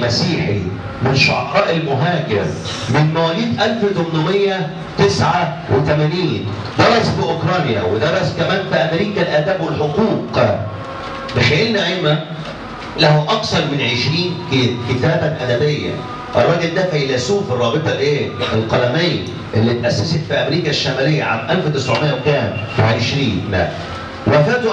مسيحي من شعراء المهاجر من مواليد 1889 درس في اوكرانيا ودرس كمان في امريكا الاداب والحقوق ميخائيل نعيمه له اكثر من 20 كتابا ادبيه الراجل ده فيلسوف الرابطه الايه؟ القلميه اللي اتاسست في امريكا الشماليه عام 1900 وكام؟ 20 وفاته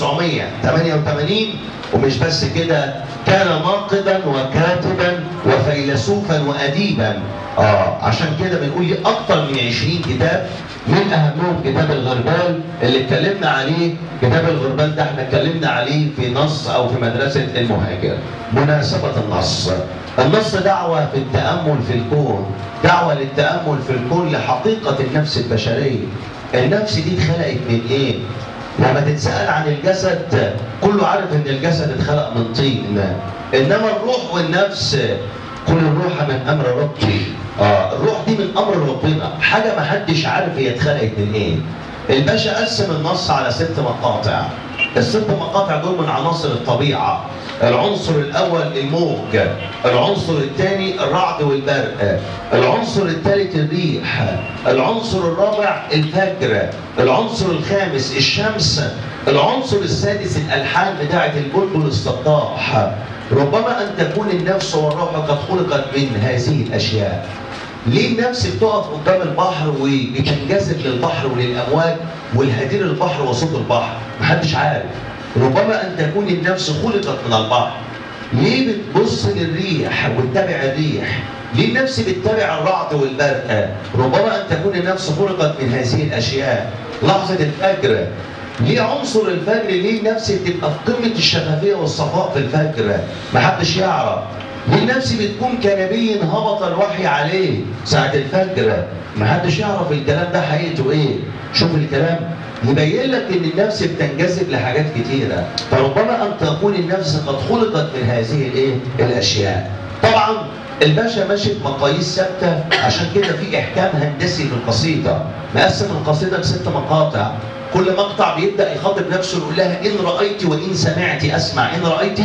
1988 ومش بس كده كان ناقدا وكاتبا وفيلسوفا واديبا اه عشان كده بنقول لي اكتر من 20 كتاب من اهمهم كتاب الغربال اللي اتكلمنا عليه كتاب الغربال ده احنا اتكلمنا عليه في نص او في مدرسه المهاجر مناسبه النص النص دعوه في التامل في الكون دعوه للتامل في الكون لحقيقه النفس البشريه النفس دي اتخلقت من ايه لما تتسأل عن الجسد كله عارف ان الجسد اتخلق من طين انما الروح والنفس كل الروح من امر ربي اه الروح دي من امر ربنا حاجه ما حدش عارف هي اتخلقت من ايه الباشا قسم النص على ست مقاطع الست مقاطع دول من عناصر الطبيعه العنصر الاول الموج العنصر الثاني الرعد والبرق العنصر الثالث الريح العنصر الرابع الفجر العنصر الخامس الشمس العنصر السادس الالحان بتاعه البلبل السطاح ربما ان تكون النفس والروح قد خلقت من هذه الاشياء ليه النفس بتقف قدام البحر وبتنجذب للبحر وللامواج والهدير البحر وصوت البحر محدش عارف ربما ان تكون النفس خلقت من البحر ليه بتبص للريح وتتابع الريح ليه النفس بتتابع الرعد والبرق ربما ان تكون النفس خلقت من هذه الاشياء لحظه الفجر ليه عنصر الفجر ليه النفس بتبقى في قمه الشفافيه والصفاء في الفجر محدش يعرف ليه النفس بتكون كنبي هبط الوحي عليه ساعة الفجر محدش يعرف الكلام ده حقيقته ايه شوف الكلام يبين لك ان النفس بتنجذب لحاجات كتيرة فربما ان تكون النفس قد خلقت من هذه الايه الاشياء طبعا الباشا ماشي بمقاييس ثابته عشان كده في احكام هندسي في القصيده مقسم القصيده لست مقاطع كل مقطع بيبدا يخاطب نفسه يقول لها ان رايت وان سمعت اسمع ان رايت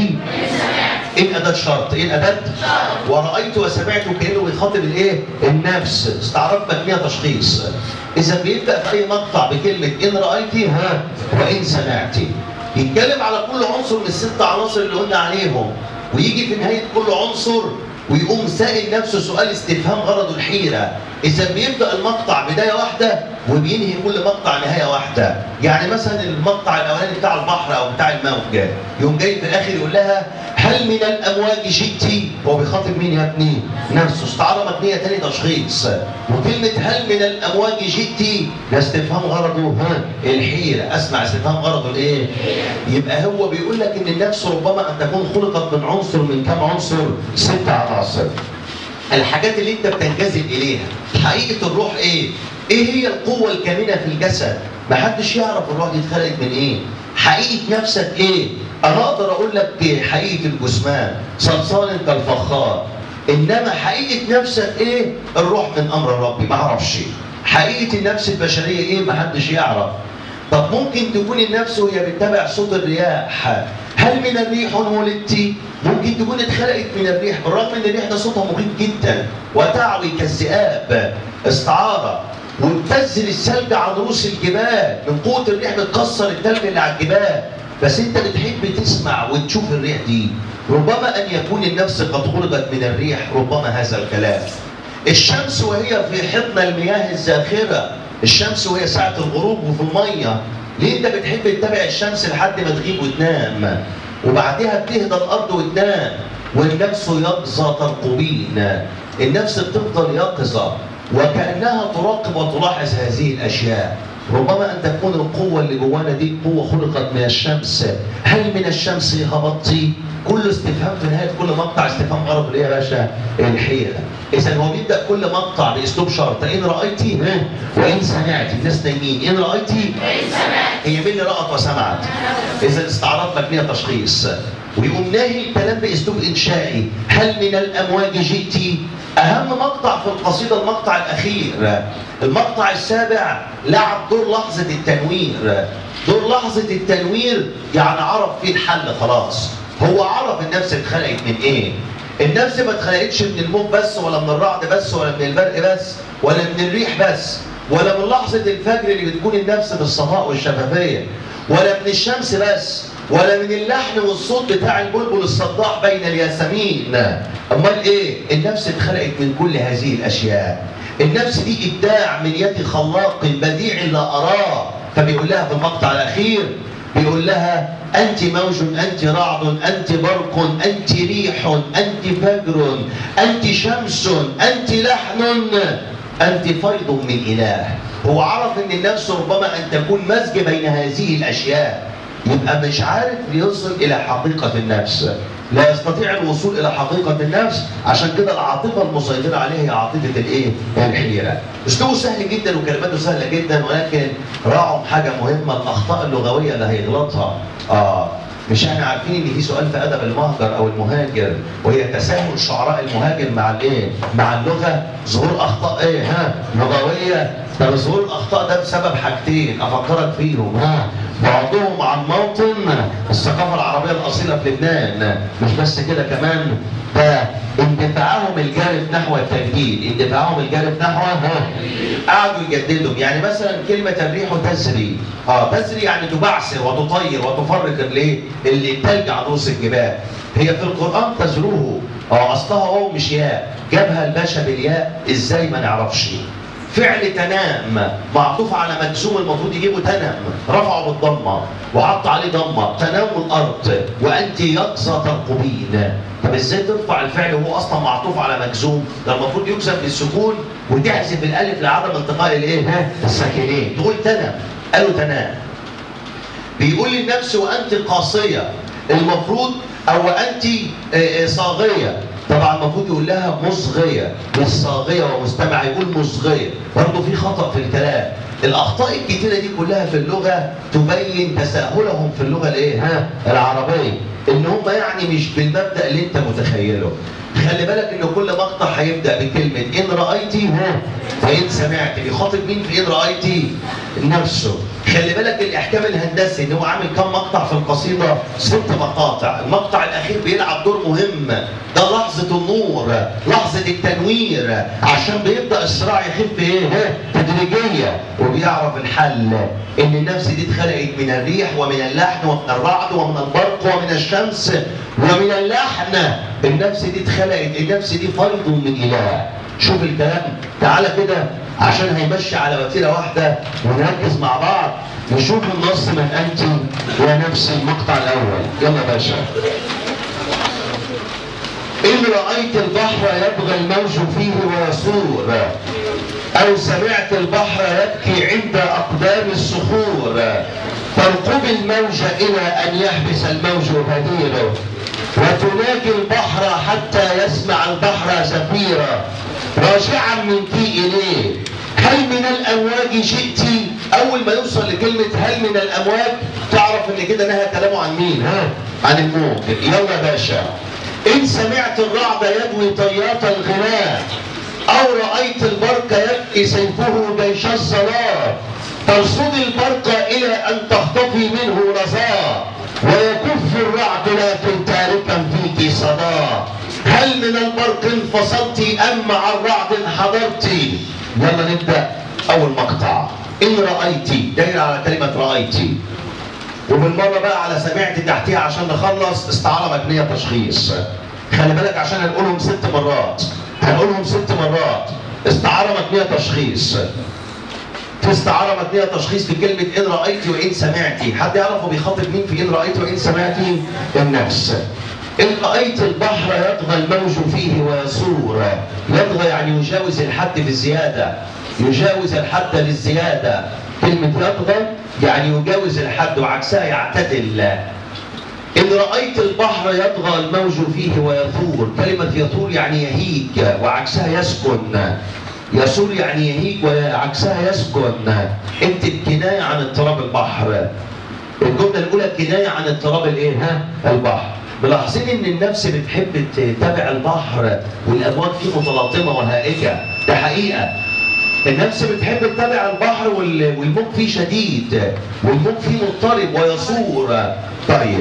ان اداه شرط ايه الاداه ورايت وسمعت كانه بيخاطب الايه النفس استعرض مبنيه تشخيص اذا بيبدا في اي مقطع بكلمه ان رايت ها وان سمعت يتكلم على كل عنصر من الست عناصر اللي قلنا عليهم ويجي في نهايه كل عنصر ويقوم سائل نفسه سؤال استفهام غرضه الحيرة إذا بيبدأ المقطع بداية واحدة وبينهي كل مقطع نهاية واحدة يعني مثلا المقطع الأولاني بتاع البحر أو بتاع الموج يقوم جاي في الآخر يقول لها هل من الأمواج جئت هو بيخاطب مين يا ابني نفسه استعارة مبنية تاني تشخيص وكلمة هل من الأمواج جئت ده استفهام غرضه ها الحيرة أسمع استفهام غرضه الإيه يبقى هو بيقول لك إن النفس ربما أن تكون خلقت من عنصر من كم عنصر ست عناصر الحاجات اللي انت بتنجذب اليها حقيقه الروح ايه ايه هي القوه الكامنه في الجسد محدش يعرف الروح دي اتخلقت من ايه حقيقه نفسك ايه انا اقدر اقول لك حقيقه الجثمان صلصال كالفخار انما حقيقه نفسك ايه الروح من امر ربي ما اعرفش حقيقه النفس البشريه ايه محدش يعرف طب ممكن تكون النفس وهي بتتابع صوت الرياح هل من الريح ولدت؟ ممكن تكون اتخلقت من الريح بالرغم ان الريح ده صوتها مخيف جدا وتعوي كالذئاب استعاره وتنزل الثلج عن رؤوس الجبال من قوه الريح بتكسر الثلج اللي على الجبال بس انت بتحب تسمع وتشوف الريح دي ربما ان يكون النفس قد خلقت من الريح ربما هذا الكلام الشمس وهي في حضن المياه الزاخره الشمس وهي ساعه الغروب وفي الميه ليه انت بتحب تتابع الشمس لحد ما تغيب وتنام وبعدها بتهدى الارض وتنام والنفس يقظه ترقبين النفس بتفضل يقظه وكانها تراقب وتلاحظ هذه الاشياء ربما ان تكون القوه اللي جوانا دي قوه خلقت من الشمس هل من الشمس هبطتي كل استفهام في نهايه كل مقطع استفهام غرض ايه يا باشا الحيره اذا هو بيبدا كل مقطع باسلوب شرط ان رايتي وان سمعتي الناس نايمين ان رايتي هي مين اللي رأت وسمعت اذا استعراض مبنيه تشخيص ويقوم ناهي الكلام باسلوب انشائي هل من الامواج جئتي اهم مقطع في القصيده المقطع الاخير المقطع السابع لعب دور لحظه التنوير دور لحظه التنوير يعني عرف فيه الحل خلاص هو عرف النفس اتخلقت من ايه النفس ما اتخلقتش من الموت بس ولا من الرعد بس ولا من البرق بس ولا من الريح بس ولا من لحظة الفجر اللي بتكون النفس بالصفاء والشفافية ولا من الشمس بس ولا من اللحن والصوت بتاع البلبل الصداح بين الياسمين امال ايه النفس اتخلقت من كل هذه الاشياء النفس دي ابداع من يد خلاق بديع لا اراه فبيقول لها في المقطع الاخير بيقول لها أنت موج أنت رعد أنت برق أنت ريح أنت فجر أنت شمس أنت لحن أنت فيض من إله هو عرف أن النفس ربما أن تكون مزج بين هذه الأشياء يبقى مش عارف يصل إلى حقيقة النفس لا يستطيع الوصول إلى حقيقة النفس عشان كده العاطفة المسيطرة عليه هي عاطفة الإيه؟ الحيرة أسلوبه سهل جدا وكلماته سهلة جدا ولكن راعوا حاجة مهمة الأخطاء اللغوية اللي هيغلطها آه مش احنا عارفين ان في سؤال في ادب المهجر او المهاجر وهي تساهل شعراء المهاجر مع الايه؟ مع اللغه ظهور اخطاء ايه ها؟ لغويه طب ظهور الاخطاء ده بسبب حاجتين افكرك فيهم ها؟ بعضهم عن موطن الثقافه العربيه الاصيله في لبنان مش بس كده كمان ده اندفاعهم الجارف نحو التجديد اندفاعهم الجارف نحو ها قعدوا يجددوا يعني مثلا كلمه الريح تسري اه تسري يعني تبعثر وتطير وتفرق الايه اللي التلج على رؤوس الجبال هي في القران تزروه اه اصلها هو مش ياء جابها الباشا بالياء ازاي ما نعرفش فعل تنام معطوف على مجزوم المفروض يجيبه تنم رفعه بالضمه وحط عليه ضمه تنام الارض وانت يقظه ترقبين طب ازاي ترفع الفعل وهو اصلا معطوف على مجزوم ده المفروض يجزم بالسكون وتحذف الالف لعدم انتقاء الايه ها الساكنين تقول تنم قالوا تنام بيقول للنفس وانت قاسيه المفروض او انت صاغيه طبعا المفروض يقول لها مصغيه مش صاغيه ومستمع يقول مصغيه برضه في خطا في الكلام الاخطاء الكتيره دي كلها في اللغه تبين تساهلهم في اللغه الايه ها العربيه ان هم يعني مش بالمبدا اللي انت متخيله خلي بالك ان كل مقطع هيبدا بكلمه ان رايتي ها فان سمعت بيخاطب مين في ان رايتي نفسه خلي بالك الاحكام الهندسي ان هو عامل كم مقطع في القصيده ست مقاطع المقطع الاخير بيلعب دور مهم ده لحظه النور لحظه التنوير عشان بيبدا الصراع يخف ايه ها تدريجيا وبيعرف الحل ان النفس دي اتخلقت من الريح ومن اللحن ومن الرعد ومن البرق ومن الشمس ومن اللحن النفس دي اتخلقت النفس دي فرد من اله شوف الكلام تعالى كده عشان هيمشي على وتيره واحده ونركز مع بعض نشوف النص من انت يا نفس المقطع الاول يلا باشا إن رأيت البحر يبغى الموج فيه ويصور أو سمعت البحر يبكي عند أقدام الصخور ترقب الموج إلى أن يحبس الموج بديره وتناجي البحر حتى يسمع البحر زفيرا راجعا منك إليه هل من الأمواج شئت أول ما يوصل لكلمة هل من الأمواج تعرف إن كده نهى كلامه عن مين ها؟ عن الموج يلا باشا إن سمعت الرعد يدوي طيات الغناء أو رأيت البرق يبكي سيفه جيش الصلاة ترصد البرق إلى أن تخطفي منه رزاء ويكف الرعد لكن تاركا فيك صدى هل من البرق انفصلت أم مع الرعد انحدرت يلا نبدأ أول مقطع إن رأيت داير على كلمة رأيت وبالمرة بقى على سمعت تحتيها عشان نخلص استعارة مبنية تشخيص خلي بالك عشان هنقولهم ست مرات هنقولهم ست مرات استعارة مبنية تشخيص في استعارة مبنية تشخيص في كلمة إن رأيت وإن سمعت حد يعرف هو بيخاطب مين في إن رأيت وإن سمعت النفس إن رأيت البحر يطغى الموج فيه ويصور يطغى يعني يجاوز الحد في الزيادة يجاوز الحد للزيادة كلمة يطغى يعني يجاوز الحد وعكسها يعتدل إن رأيت البحر يطغى الموج فيه ويثور كلمة يثور يعني يهيج وعكسها يسكن يثور يعني يهيج وعكسها يسكن انت الكناية عن اضطراب البحر الجملة الأولى كناية عن اضطراب الايه ها البحر ملاحظين ان النفس بتحب تتابع البحر والامواج فيه متلاطمه وهائجه ده حقيقه النفس بتحب تتابع البحر وال- والموج فيه شديد والموج فيه مضطرب ويصور طيب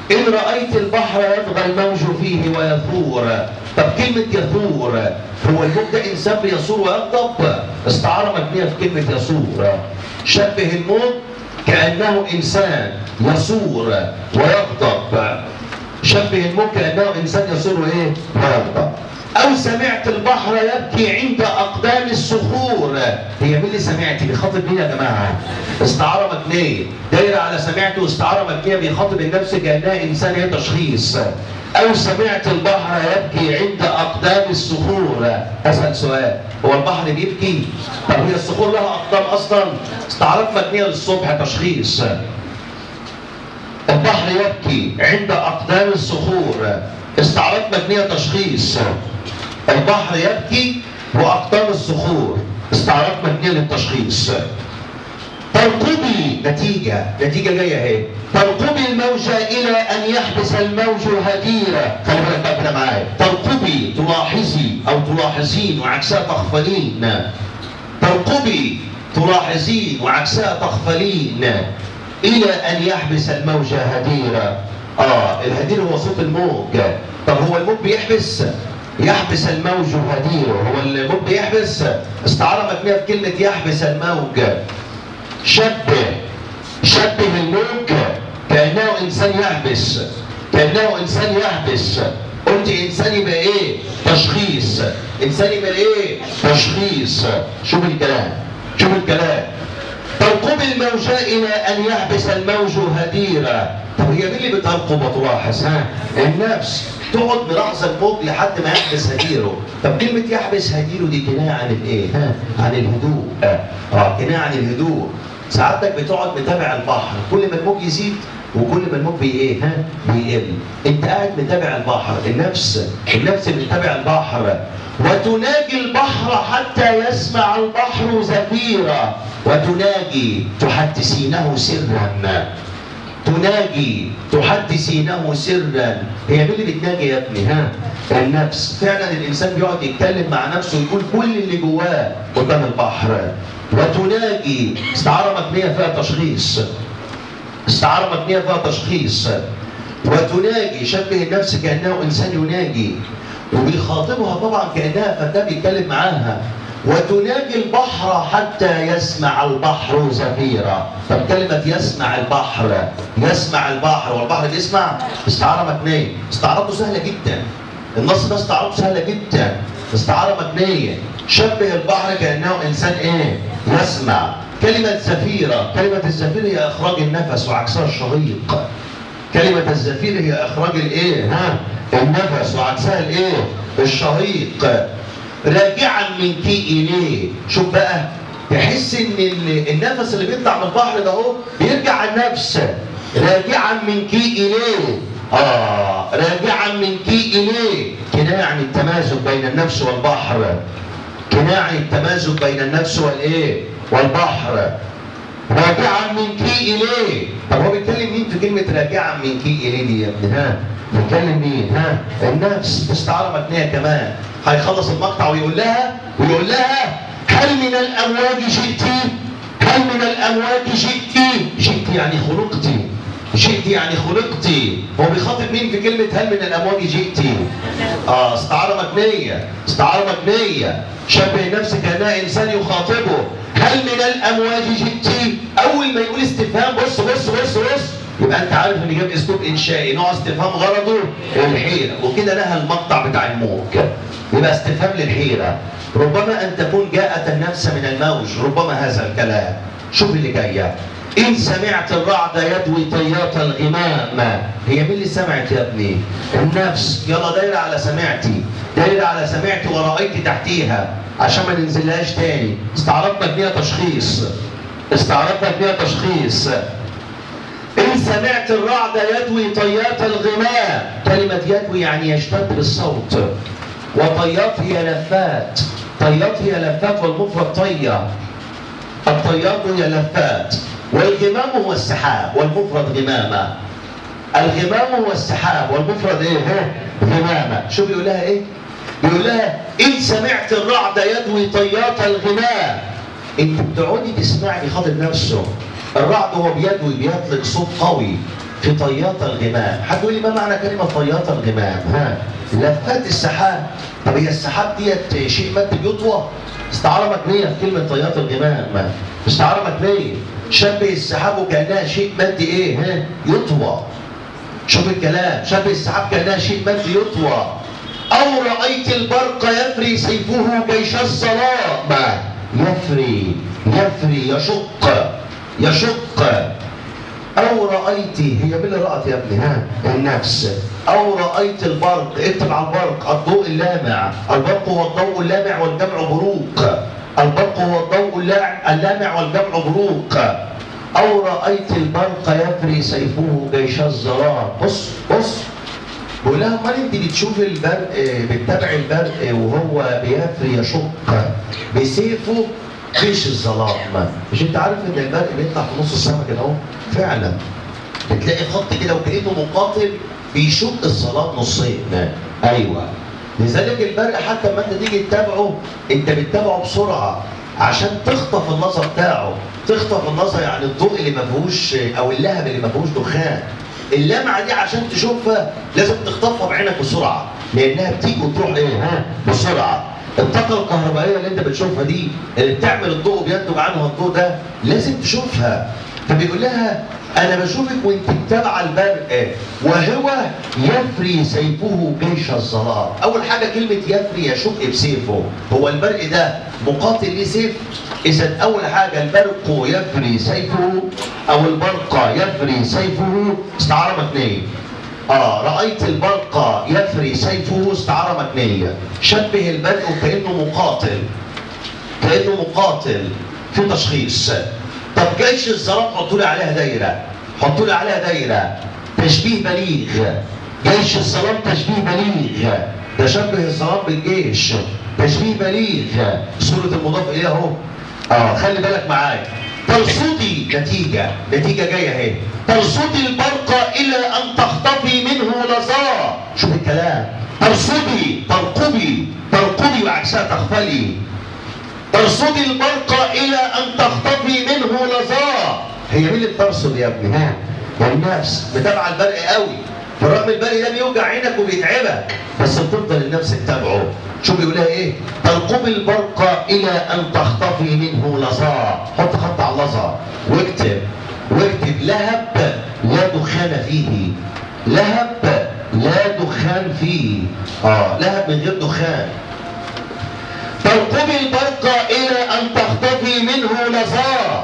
إن رأيت البحر يطغى الموج فيه ويثور طب كلمة يثور هو الموج ده إنسان بيثور ويغضب استعارة مبنية في كلمة يثور شبه الموج كأنه إنسان يثور ويغضب شبه الموج كأنه إنسان يثور وإيه؟ ويغضب أو سمعت البحر يبكي عند أقدام الصخور هي مين اللي سمعتي؟ بيخاطب مين يا جماعة؟ استعارة مبنية دايرة على سمعت واستعارة مبنية بيخاطب النفس كأنها إنسان هي تشخيص أو سمعت البحر يبكي عند أقدام الصخور أسأل سؤال هو البحر بيبكي؟ طب هي الصخور لها أقدام أصلا؟ استعارات مبنية للصبح تشخيص البحر يبكي عند أقدام الصخور استعارات مبنية تشخيص البحر يبكي وأقدام الصخور استعارات مبنية للتشخيص ترقبي نتيجة نتيجة جاية اهي ترقبي الموج إلى أن يحبس الموج هديرة خلي بالك بقى كده معايا ترقبي تلاحظي أو تلاحظين وعكسها تغفلين ترقبي تلاحظين وعكسها تغفلين إلى أن يحبس الموج هديرة آه الهدير هو صوت الموج طب هو الموج بيحبس يحبس الموج هديره هو الموج بيحبس استعارة مبنية في كلمة يحبس الموج شبه شبه الموج كأنه إنسان يحبس كأنه إنسان يحبس قلت إنسان يبقى إيه؟ تشخيص إنسان يبقى إيه؟ تشخيص شوف الكلام شوف الكلام ترقب الموج إلى أن يحبس الموج هديرة طب هي مين اللي بترقب وتلاحظ ها؟ النفس تقعد ملاحظة الموج لحد ما يحبس هديره طب كلمة يحبس هديره دي كناية عن الايه؟ ها؟ عن الهدوء اه كناية عن الهدوء سعادتك بتقعد متابع البحر كل ما الموج يزيد وكل ما الموج بي ايه ها بيقل انت قاعد متابع البحر النفس النفس بتتابع البحر وتناجي البحر حتى يسمع البحر زفيرا وتناجي تحدثينه سرا تناجي تحدثينه سرا هي مين اللي بتناجي يا ابني ها النفس فعلا الانسان بيقعد يتكلم مع نفسه ويقول كل اللي جواه قدام البحر وتناجي استعاره مبنيه فيها تشخيص استعاره مبنيه فيها تشخيص وتناجي شبه النفس كانه انسان يناجي وبيخاطبها طبعا كانها فتاه بيتكلم معاها وتناجي البحر حتى يسمع البحر زفيرا طب كلمة يسمع البحر يسمع البحر والبحر بيسمع استعارة مبنية استعارته سهلة جدا النص ده استعارته سهلة جدا استعارة مبنية شبه البحر كأنه إنسان إيه يسمع كلمة زفيرة كلمة الزفير هي إخراج النفس وعكسها الشهيق كلمة الزفير هي إخراج الإيه ها النفس وعكسها الإيه الشهيق راجعا منك اليه شوف بقى تحس ان النفس اللي بيطلع من البحر ده اهو بيرجع على النفس راجعا منك اليه اه راجعا منك اليه كنايه عن التمازج بين النفس والبحر كنايه عن التمازج بين النفس والايه والبحر راجعا منك اليه طب هو بيتكلم مين في كلمه راجعا منك اليه دي يا ابني ها بيتكلم مين ها النفس استعاره مبنيه كمان هيخلص المقطع ويقول لها ويقول لها هل من الامواج جئت هل من الامواج جئت جئت يعني خلقت جئت يعني خلقت هو بيخاطب مين في كلمة هل من الأمواج جئت؟ آه استعارة مبنية استعارة مبنية شبه نفسك كأنها إنسان يخاطبه هل من الأمواج جئت؟ أول ما يقول استفهام بص بص بص بص يبقى أنت عارف إن جاب أسلوب إنشائي نوع استفهام غرضه الحيرة وكده نهى المقطع بتاع الموج يبقى استفهام للحيرة ربما أن تكون جاءت النفس من الموج ربما هذا الكلام شوف اللي جاية إن سمعت الرعد يدوي طيات الغمام هي مين اللي سمعت يا ابني؟ النفس يلا دايرة على سمعتي دايرة على سمعتي ورأيت تحتيها عشان ما ننزلهاش تاني استعراض مبنية تشخيص استعراض مبنية تشخيص إن سمعت الرعد يدوي طيات الغمام كلمة يدوي يعني يشتد بالصوت وطيات هي لفات طيات هي لفات والمفرد طية الطيات هي لفات والغمام هو السحاب والمفرد غمامة الغمام هو السحاب والمفرد ايه ها غمامة شو بيقول لها ايه بيقول لها ان سمعت الرعد يدوي طيات الغمام انت بتقعدي تسمعي بخاطر نفسه الرعد هو بيدوي بيطلق صوت قوي في طيات الغمام حد يقول لي ما معنى كلمه طيات الغمام ها لفات السحاب طب هي السحاب ديت شيء مادي بيطوى استعاره مكنيه في كلمه طيات الغمام استعاره مكنيه شبه السحاب وكانها شيء مادي ايه ها يطوى شوف الكلام شبه السحاب كانها شيء مادي يطوى او رايت البرق يفري سيفه جيش الظلام يفري يفري يشق يشق أو رأيت هي مين اللي رأت يا ابني ها النفس أو رأيت البرق اكتب على البرق الضوء اللامع البرق هو الضوء اللامع والجمع بروق البرق هو الضوء اللا- اللامع والجمع بروق أو رأيت البرق يفري سيفه جيش الظلام بص بص بقول لها امال انت بتشوف البرق بتتابع البرق وهو بيفري يشق بسيفه جيش الظلام مش انت عارف ان البرق بيطلع في نص السما كده اهو فعلا بتلاقي خط كده وكانه مقاتل بيشق الظلام نصين ايوه لذلك البرق حتى لما انت تيجي تتابعه انت بتتابعه بسرعه عشان تخطف النظر بتاعه تخطف النظر يعني الضوء اللي ما فيهوش او اللهب اللي ما فيهوش دخان اللمعه دي عشان تشوفها لازم تخطفها بعينك بسرعه لانها بتيجي وتروح ايه ها بسرعه الطاقه الكهربائيه اللي انت بتشوفها دي اللي بتعمل الضوء وبينتج عنها الضوء ده لازم تشوفها فبيقول لها انا بشوفك وانت متابعه البرق وهو يفري سيفه جيش الظلام اول حاجه كلمه يفري يشق بسيفه هو البرق ده مقاتل ليه سيف اذا اول حاجه البرق يفري سيفه او البرق يفري سيفه استعاره مبنيه اه رايت البرق يفري سيفه استعاره مبنيه شبه البرق كانه مقاتل كانه مقاتل في تشخيص طب جيش الظلام حطوا لي عليها دايره حطوا لي عليها دايره تشبيه بليغ جيش الظلام تشبيه بليغ ده شبه الظلام بالجيش تشبيه بليغ صورة المضاف إليه أهو اه خلي بالك معايا ترصدي نتيجة نتيجة جاية اهي ترصدي البرق إلى أن تخطفي منه لظى شوف الكلام ترصدي ترقبي ترقبي وعكسها تغفلي ترصدي البرق الى ان تخطفي منه لظى هي مين اللي بترصد يا ابني ها يا النفس متابعه البرق قوي بالرغم البرق ده بيوجع عينك وبيتعبك بس بتفضل النفس تتابعه شو بيقول لها ايه ترقبي البرق الى ان تخطفي منه لظى حط خط على اللظى واكتب واكتب لهب لا دخان فيه لهب لا دخان فيه اه لهب من غير دخان ترقبي البرق الى ان تخطفي منه لظى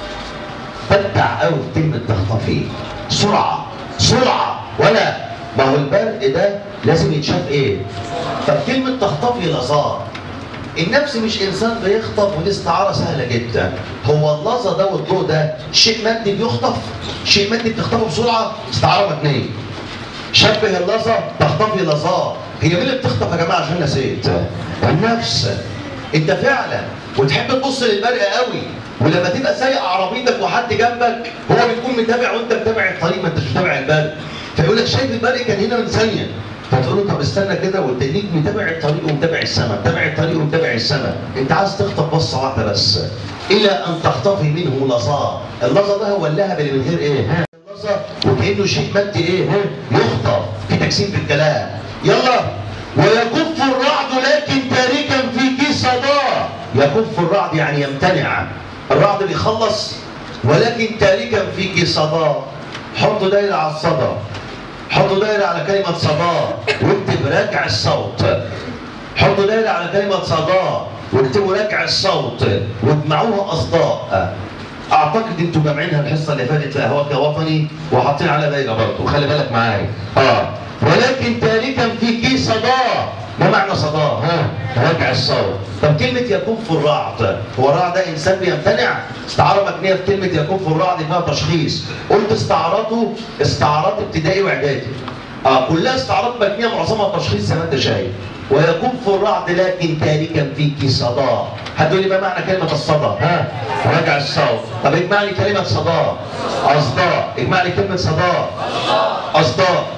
فتع قوي في كلمه تخطفي سرعه سرعه ولا ما هو البرق ده لازم يتشاف ايه طب كلمه تخطفي لظى النفس مش انسان بيخطف ودي استعاره سهله جدا هو اللظى ده والضوء ده شيء مادي بيخطف شيء مادي بتخطفه بسرعه استعاره متنيه شبه اللظى تخطفي لظى هي مين اللي بتخطف يا جماعه عشان نسيت النفس انت فعلا وتحب تبص للبرق قوي ولما تبقى سايق عربيتك وحد جنبك هو بيكون متابع وانت متابع الطريق ما انتش متابع البرق فيقول لك شايف البرق كان هنا من ثانيه فتقول له طب استنى كده والتانيك متابع الطريق ومتابع السماء متابع الطريق ومتابع السماء انت عايز تخطف بصه واحده بس الى ان تخطفي منه لظى اللظى ده هو اللهب اللي من غير ايه ها اللظى وكانه شيء مادي ايه ها يخطف في تجسيم في الكلام يلا ويكف الرعد لكن تاركا في كيس صداه يكف الرعد يعني يمتنع الرعد بيخلص ولكن تاركا في كيس صداه حط دايره على الصدى حطوا دايرة على كلمة صداه واكتب راجع الصوت حطوا دايرة على كلمة صداه واكتبوا راجع الصوت واجمعوها أصداء أعتقد أنتوا جامعينها الحصة اللي فاتت في قهوة وطني وحاطين على دايرة برضه خلي بالك معايا اه ولكن تاركا في كيس صداه ما معنى صداه؟ ها راجع الصوت طب كلمة يكف الرعد هو الرعد ده إنسان بيمتنع استعارة مبنية في كلمة يكف الرعد فيها تشخيص قلت استعاراته استعارات ابتدائي وإعدادي اه كلها استعارات مبنية معظمها تشخيص زي ما أنت شايف ويكف الرعد لكن تاركا فيك صداه هتقول لي ما معنى كلمة الصدى؟ ها راجع الصوت طب اجمع لي كلمة صداه أصداء اجمع لي كلمة صداه أصداء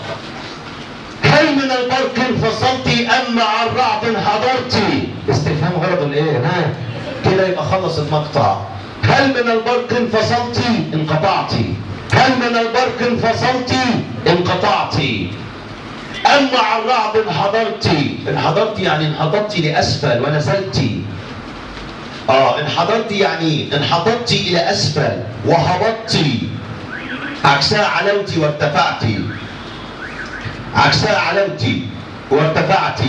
هل من البرق انفصلت ام مع الرعد انحدرت استفهام غرض الايه ها كده يبقى خلص المقطع هل من البرق انفصلت انقطعت هل من البرق انفصلت انقطعت أم مع الرعد انحدرت انحدرت يعني انحدرت لأسفل ونزلت اه انحدرت يعني انحدرت إلى أسفل وهبطت عكسها علوت وارتفعت عكسها علوت وارتفعت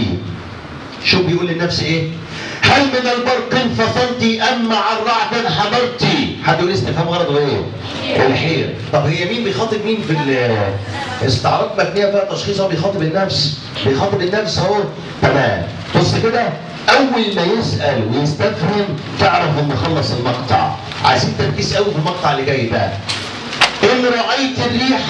شو بيقول للنفس ايه هل من البرق انفصلت ام مع الرعد انحدرت حد يقول استفهام غرضه ايه الحير طب هي مين بيخاطب مين في ال- استعارات مبنيه فيها تشخيص هو بيخاطب النفس بيخاطب النفس اهو تمام بص كده اول ما يسال ويستفهم تعرف انه خلص المقطع عايزين تركيز قوي في المقطع اللي جاي ده إن رأيت الريح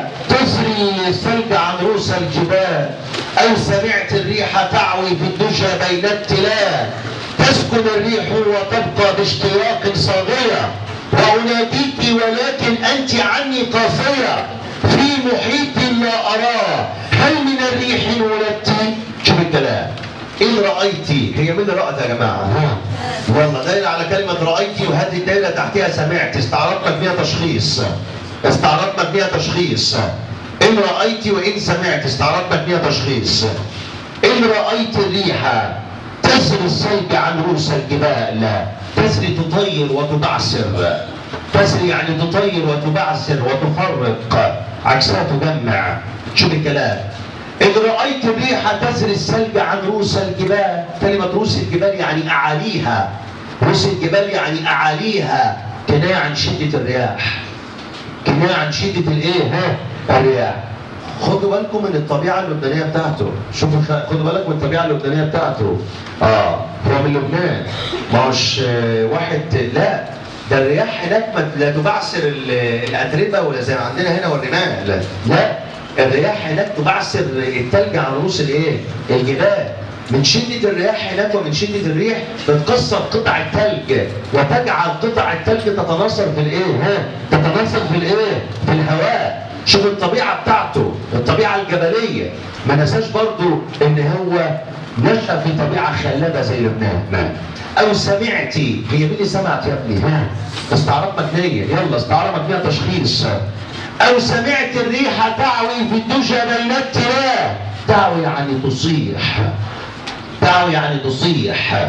تسري الثلج عن رؤوس الجبال أو سمعت الريح تعوي في الدجى بين التلال تسكن الريح وتبقى باشتياق صاغية وأناديك ولكن أنت عني قاصية في محيط لا أراه هل من الريح ولدت شوف الكلام إن رأيتي هي مين اللي رأت يا جماعة؟ ها؟ والله دايرة على كلمة رأيتي وهذه الدايرة تحتها سمعت استعرضنا فيها تشخيص استعرضنا فيها تشخيص إن رأيت وإن سمعت استعرضنا فيها تشخيص إن رأيت الريح تسري الثلج عن رؤوس الجبال تسري تطير وتبعثر تسري يعني تطير وتبعثر وتفرق عكسها تجمع شوف الكلام إذ رأيت الريح تسري الثلج عن رؤوس الجبال كلمة رؤوس الجبال يعني أعاليها رؤوس الجبال يعني أعاليها كناية عن شدة الرياح كناية عن شدة الإيه ها الرياح خدوا بالكم من الطبيعة اللبنانية بتاعته شوفوا خ- خدوا بالك من الطبيعة اللبنانية بتاعته اه هو من لبنان ما هوش آه، واحد لا ده الرياح هناك ما- لا تبعثر ال- الأتربة ولا زي ما عندنا هنا والرمال لا, لا الرياح هناك تبعثر التلج عن رؤوس الايه؟ الجبال من شدة الرياح هناك ومن شدة الريح بتكسر قطع التلج وتجعل قطع التلج تتناثر في الايه؟ ها؟ تتناثر في الايه؟ في الهواء شوف الطبيعة بتاعته الطبيعة الجبلية ما نساش برضو ان هو نشأ في طبيعة خلابة زي لبنان نعم. او سمعتي هي مين اللي سمعت يا ابني ها استعارات مكنية يلا استعارة مكنية تشخيص او سمعت الريح تعوي في الدجى بين التراب تعوي يعني تصيح تعوي يعني تصيح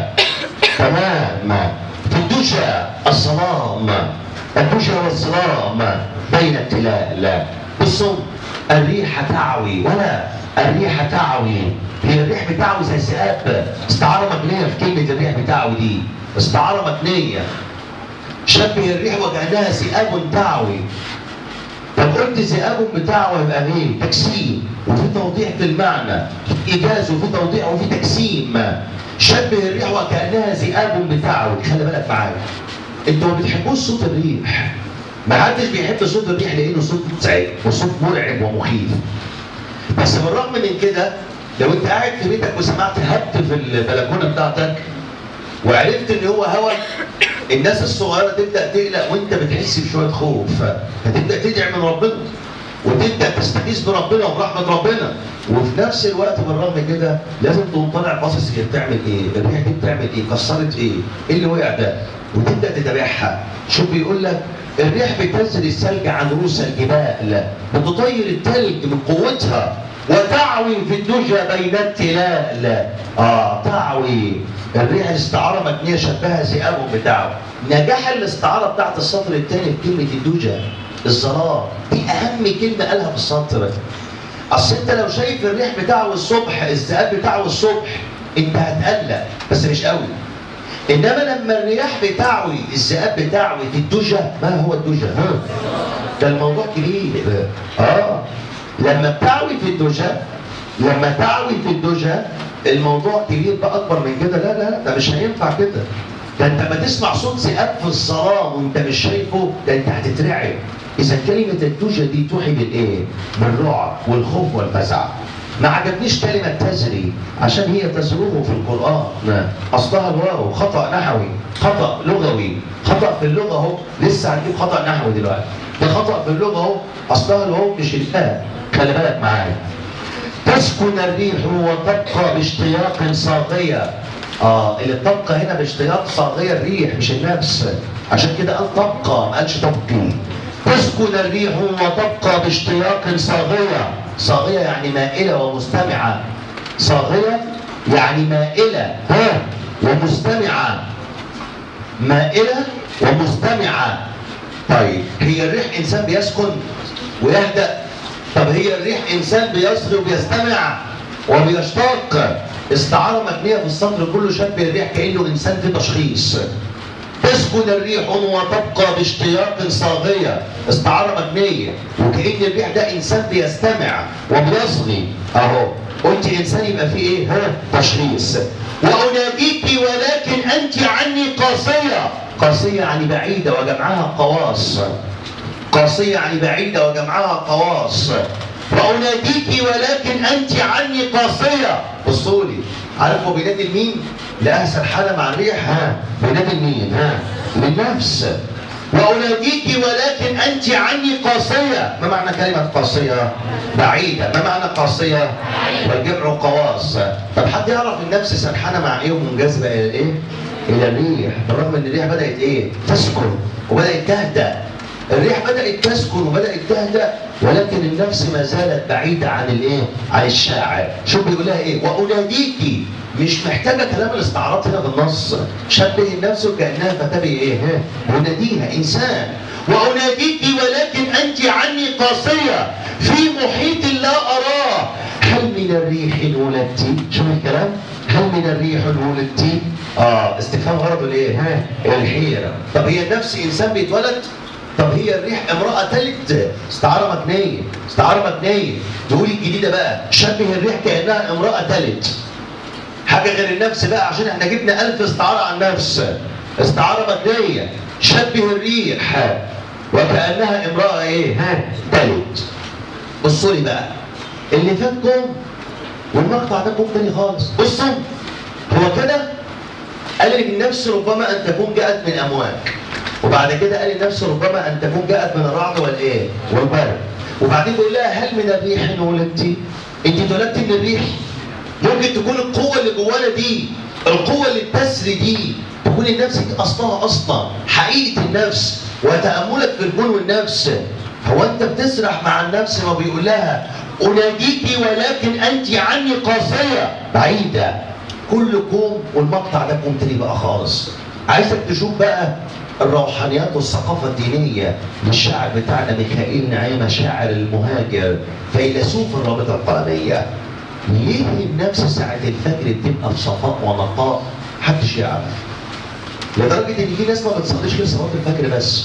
تمام في الدجى الظلام الدجى والظلام بين التلال بصوا الريح تعوي ولا الريح تعوي هي الريح بتعوي زي الذئاب استعارة مبنية في كلمة الريح بتعوي دي استعارة مبنية شبه الريح وكأنها ذئاب تعوي طب قلت ذئاب بتاعه يبقى ايه؟ تجسيم وفي توضيح في المعنى في ايجاز وفي توضيح وفي تجسيم شبه الريح وكانها ذئاب بتاعه خلي بالك معايا انتوا ما بتحبوش صوت الريح ما حدش بيحب صوت الريح لانه صوت مزعج وصوت مرعب ومخيف بس بالرغم من كده لو انت قاعد في بيتك وسمعت هبت في البلكونه بتاعتك وعرفت ان هو هوا الناس الصغيره تبدا تقلق وانت بتحس بشويه خوف فتبدا تدعي من ربنا وتبدا تستغيث بربنا وبرحمه ربنا وفي نفس الوقت بالرغم من كده لازم تقوم طالع باصص هي بتعمل ايه؟ الريح دي بتعمل ايه؟ كسرت ايه؟ ايه اللي وقع ده؟ وتبدا تتابعها شوف بيقول لك الريح بتنزل الثلج عن رؤوس الجبال بتطير الثلج من قوتها وتعوي في الدجى بين التلال اه تعوي الريح استعارة مبنية شبهها ذئاب بتاعه نجاح الاستعارة بتاعت السطر الثاني في كلمة الدجى الظلام دي أهم كلمة قالها في السطر أصل أنت لو شايف الريح بتاعه الصبح الذئاب بتاعه الصبح أنت هتقلق بس مش قوي إنما لما الرياح بتاعوي الذئاب بتاعوي في الدجى ما هو الدجى؟ ها؟ ده الموضوع كبير اه لما بتعوي في الدجى لما تعوي في الدجى الموضوع كبير بقى اكبر من كده لا لا لا ده مش هينفع كده ده انت ما تسمع صوت ذئاب في الظلام وانت مش شايفه ده انت هتترعب اذا كلمه الدجى دي توحي بالايه؟ بالرعب والخوف والفزع ما عجبنيش كلمة تزري عشان هي تزروه في القرآن أصلها الواو خطأ نحوي خطأ لغوي خطأ في اللغة أهو لسه هنجيب خطأ نحوي دلوقتي ده خطأ في اللغة أهو أصلها الواو مش الفاء خلي بالك معايا تسكن الريح وتبقى باشتياق صاغية اه اللي بتبقى هنا باشتياق صاغية الريح مش النفس عشان كده قال تبقى ما قالش تبقي تسكن الريح وتبقى باشتياق صاغية صاغية يعني مائلة ومستمعة صاغية يعني مائلة ها ومستمعة مائلة ومستمعة طيب هي الريح إنسان بيسكن ويهدأ طب هي الريح إنسان بيصغي وبيستمع وبيشتاق استعارة مبنية في السطر كله شبه الريح كأنه إنسان في تشخيص تسكن الريح وتبقى باشتياق صاغية استعارة مبنية وكأن الريح ده إنسان بيستمع وبيصغي أهو قلت إنسان يبقى فيه إيه؟ ها؟ تشخيص وأناديك ولكن أنت عني قاسية قاسية يعني بعيدة وجمعها قواص قاسية يعني بعيدة وجمعها قواص وأناديك ولكن أنت عني قاسية بصوا لي عارف هو بينادي مين؟ لأحسن حالة مع الريح ها بينادي مين؟ ها للنفس وأناديك ولكن أنت عني قاسية ما معنى كلمة قاسية؟ بعيدة ما معنى قاسية؟ والجمع قواص طب حد يعرف النفس سرحانة مع إيه ومنجذبة إلى إيه؟ إلى الريح بالرغم إن الريح بدأت إيه؟ تسكن وبدأت تهدأ الريح بدأت تسكن وبدأت تهدأ ولكن النفس ما زالت بعيدة عن الايه؟ عن الشاعر، شوف بيقول لها ايه؟ وأناديكي مش محتاجة كلام الاستعارات هنا بالنص، شبه النفس وكأنها فتاة ايه؟ ها؟ يناديها إنسان، وأناديكي ولكن أنت عني قاسية في محيط لا أراه، هل من الريح ولدتي؟ شوف الكلام؟ هل من الريح ولدتي؟ اه استفهام غرضه الايه؟ ها؟ الحيرة، طب هي النفس إنسان بيتولد؟ طب هي الريح امرأة تلد استعارة مكنية استعارة مكنية تقول الجديدة بقى شبه الريح كأنها امرأة تلد حاجة غير النفس بقى عشان احنا جبنا ألف استعارة عن نفس استعارة مكنية شبه الريح وكأنها امرأة ايه ها تلد بصوا لي بقى اللي فات كوم والمقطع ده كوم تاني خالص بصوا هو كده قال لك النفس ربما ان تكون جاءت من امواج وبعد كده قال النفس ربما ان تكون جاءت من الرعد والايه؟ والبرد. وبعدين بيقول لها هل من الريح ولدتي؟ انت اتولدتي من الريح؟ ممكن تكون القوه اللي جوانا دي القوه اللي بتسري دي تكون النفس دي اصلها اصلا حقيقه النفس وتاملك في الكون والنفس هو انت بتسرح مع النفس ما بيقول لها اناديك ولكن انت عني قاسيه بعيده كل كوم والمقطع ده كوم تاني بقى خالص عايزك تشوف بقى الروحانيات والثقافة الدينية للشاعر بتاعنا ميخائيل نعيمة شاعر المهاجر فيلسوف الرابطة القلمية ليه النفس ساعة الفجر بتبقى في صفاء ونقاء محدش يعرف لدرجة إن في ناس ما بتصليش غير صلاة الفجر بس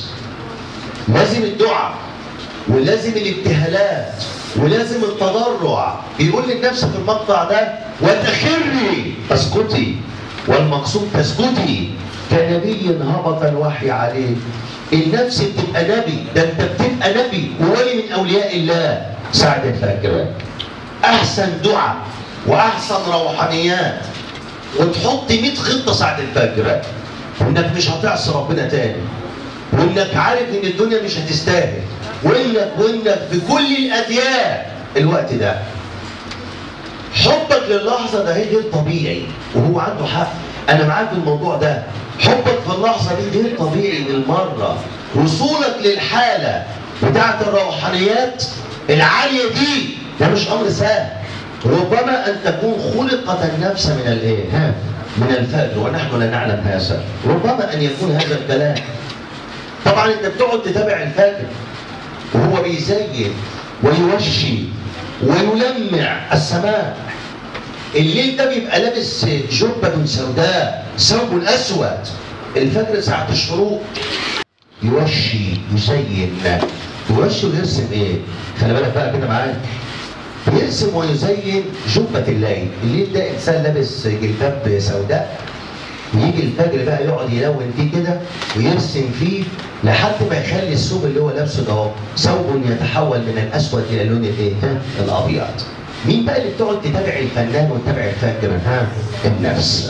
لازم الدعاء ولازم الابتهالات ولازم التضرع بيقول للنفس في المقطع ده وتخري اسكتي والمقصود تسكتي كنبي هبط الوحي عليه النفس بتبقى نبي ده انت بتبقى نبي وولي من اولياء الله ساعة الفجر احسن دعاء واحسن روحانيات وتحط 100 خطه ساعة الفجر وانك مش هتعصي ربنا تاني وانك عارف ان الدنيا مش هتستاهل وانك وانك في كل الاديان الوقت ده حبك للحظه ده غير طبيعي وهو عنده حق انا معاك في الموضوع ده حبك في اللحظه دي غير طبيعي بالمره وصولك للحاله بتاعت الروحانيات العاليه دي ده مش امر سهل ربما ان تكون خلقت النفس من الايه؟ ها؟ من الفجر ونحن لا نعلم هذا ربما ان يكون هذا الكلام طبعا انت بتقعد تتابع الفجر وهو بيزين ويوشي ويلمع السماء الليل ده بيبقى لابس جبة سوداء ثوب اسود الفجر ساعة الشروق يوشي يزين يوشي ويرسم ايه؟ خلي بالك بقى كده معايا يرسم ويزين جبة الليل الليل ده انسان لابس جلباب سوداء ويجي الفجر بقى يقعد يلون فيه كده ويرسم فيه لحد ما يخلي الثوب اللي هو لابسه ده اهو ثوب يتحول من الاسود الى اللون الايه؟ ها؟ الابيض. مين بقى اللي بتقعد تتابع الفنان وتتابع الفجر؟ ها؟ النفس.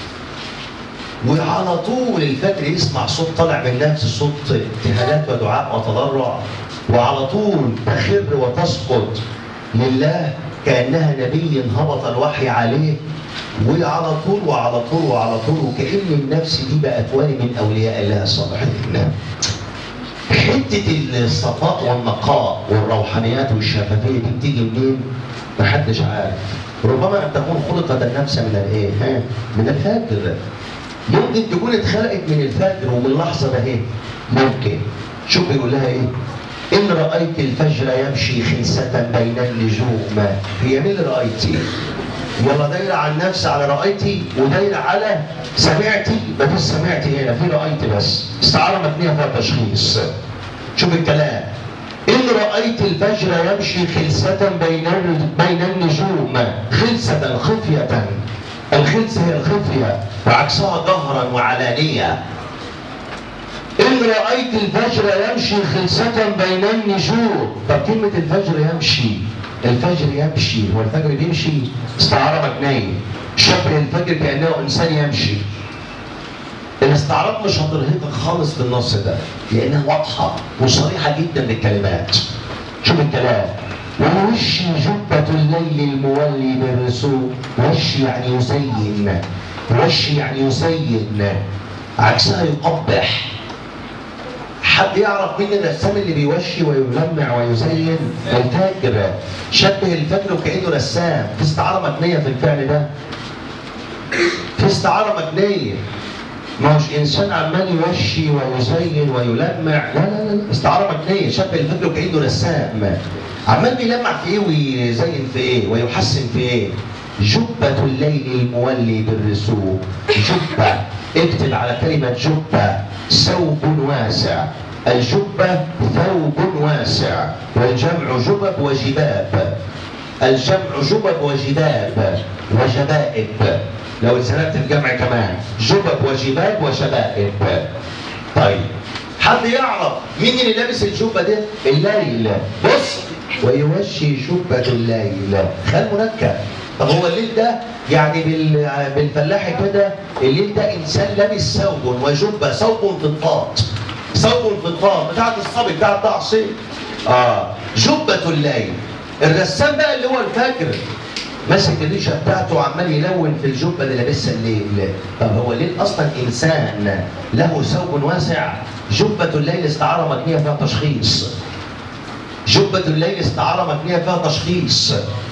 وعلى طول الفجر يسمع صوت طالع من النفس صوت ابتهالات ودعاء وتضرع وعلى طول تخر وتسقط لله كانها نبي هبط الوحي عليه وعلى طول وعلى طول وعلى طول وكأن النفس دي بقت ولي من أولياء الله الصالحين حته الصفاء والنقاء والروحانيات والشفافيه دي بتيجي منين؟ محدش عارف ربما ان تكون خلقت النفس من الايه؟ ها؟ من الفجر ممكن تكون اتخلقت من الفجر ومن اللحظه ده ايه؟ ممكن شوف بيقول لها ايه؟ إن رأيت الفجر يمشي خنسة بين النجوم هي مين اللي رأيتي؟ ولا دايرة على النفس على رأيتي ودايرة على سمعتي ما فيش سمعتي هنا في رأيتي بس استعارة مبنية فيها تشخيص شوف الكلام إن رأيت الفجر يمشي خلسة بين بين النجوم خلسة خفية الخلسة هي الخفية وعكسها جهرا وعلانية إن رأيت الفجر يمشي خلسة بين النجوم طب كلمة الفجر يمشي الفجر يمشي هو الفجر بيمشي استعارة مبنية شبه الفجر كأنه إنسان يمشي الاستعارات مش هترهقك خالص في النص ده لأنها واضحة وصريحة جدا بالكلمات شوف الكلام ووشي جبة الليل المولي بالرسوم وشي يعني يزين وشي يعني يزين عكسها يقبح حد يعرف مين الرسام اللي بيوشي ويلمع ويزين الفجر شبه الفجر وكانه رسام في استعاره مبنيه في الفعل ده في استعاره مبنيه ما هوش انسان عمال يوشي ويزين ويلمع لا لا لا استعاره مبنيه شبه الفجر وكانه رسام عمال بيلمع في ايه ويزين في ايه ويحسن في ايه جبة الليل المولي بالرسوم جبة اكتب على كلمة جبة ثوب واسع الجبة ثوب واسع والجمع جبب وجباب الجمع جبب وجباب وجبائب لو اتسلمت الجمع كمان جبب وجباب وشبائب طيب حد يعرف مين اللي لابس الجبة ده؟ الليل بص ويوشي جبة الليل خل منكر طب هو الليل ده يعني بال... بالفلاحي كده الليل ده انسان لابس ثوب وجبه ثوب فضفاض ثوب فضفاض بتاعت الصبي بتاعت تعصيب اه جبة الليل الرسام بقى اللي هو الفجر ماسك الريشه بتاعته وعمال يلون في الجبه اللي لابسها الليل طب هو الليل اصلا انسان له ثوب واسع جبة الليل استعاره مبنيه فيها تشخيص جبة الليل استعاره مبنيه فيها تشخيص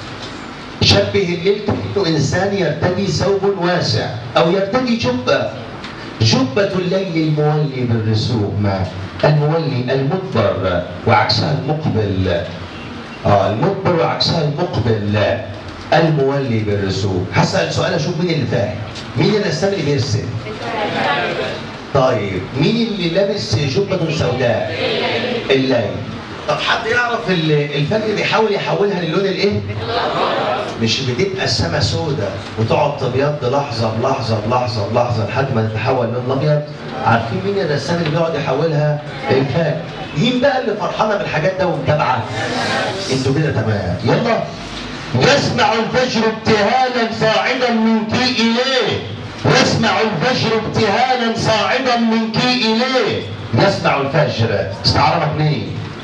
شبه الليل كأنه إنسان يرتدي ثوب واسع أو يرتدي جبة جبة الليل المولي بالرسوم المولي المدبر وعكسها المقبل آه المدبر وعكسها المقبل المولي بالرسوم هسأل سؤال أشوف مين اللي فاهم مين الرسام اللي بيرسم طيب مين اللي لابس جبة سوداء الليل طب حد يعرف الفجر بيحاول يحولها للون الايه؟ مش بتبقى السما سودة وتقعد تبيض لحظة بلحظة بلحظة بلحظة لحد ما تتحول لون أبيض عارفين مين الرسام اللي بيقعد يحولها؟ الفجر مين بقى اللي فرحانة بالحاجات ده ومتابعة؟ انتوا كده تمام يلا يسمع الفجر ابتهالا صاعدا منك إليه يسمع الفجر ابتهالا صاعدا منك إليه يسمع الفجر استعارة مبنية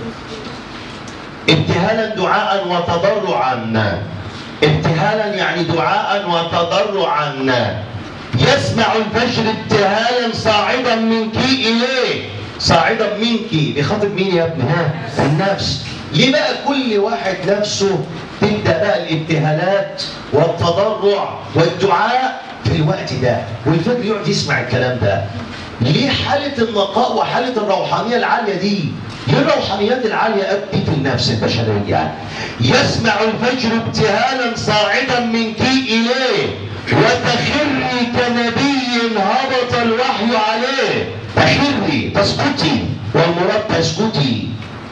ابتهالا دعاء وتضرعا ابتهالا يعني دعاء وتضرعا يسمع الفجر ابتهالا صاعدا منك اليه صاعدا منك بخاطب مين يا ابني ها النفس ليه بقى كل واحد نفسه تبدا بقى الابتهالات والتضرع والدعاء في الوقت ده والفجر يقعد يسمع الكلام ده ليه حالة النقاء وحالة الروحانية العالية دي ليه الروحانيات العالية أبدي في النفس البشرية يسمع الفجر ابتهالا صاعدا منك إليه وتخري كنبي هبط الوحي عليه تخري تسقطي والمراد تسقطي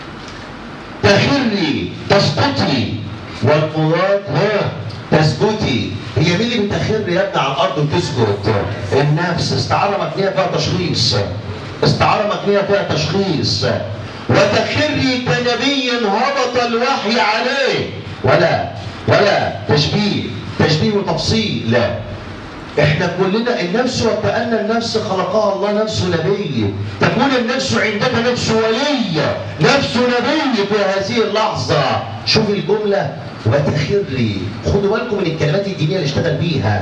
تخري تسقطي والمراد ها تسجدي هي مين اللي بتخر يا ابني على الارض وتسجد؟ النفس استعاره مبنيه فيها تشخيص استعاره مبنيه فيها تشخيص وتخري كنبي هبط الوحي عليه ولا ولا تشبيه تشبيه وتفصيل لا احنا كلنا النفس وكأن النفس خلقها الله نفس نبي تكون النفس عندك نفس ولي نفس نبي في هذه اللحظة شوف الجملة وتخري خدوا بالكم من الكلمات الدينية اللي اشتغل بيها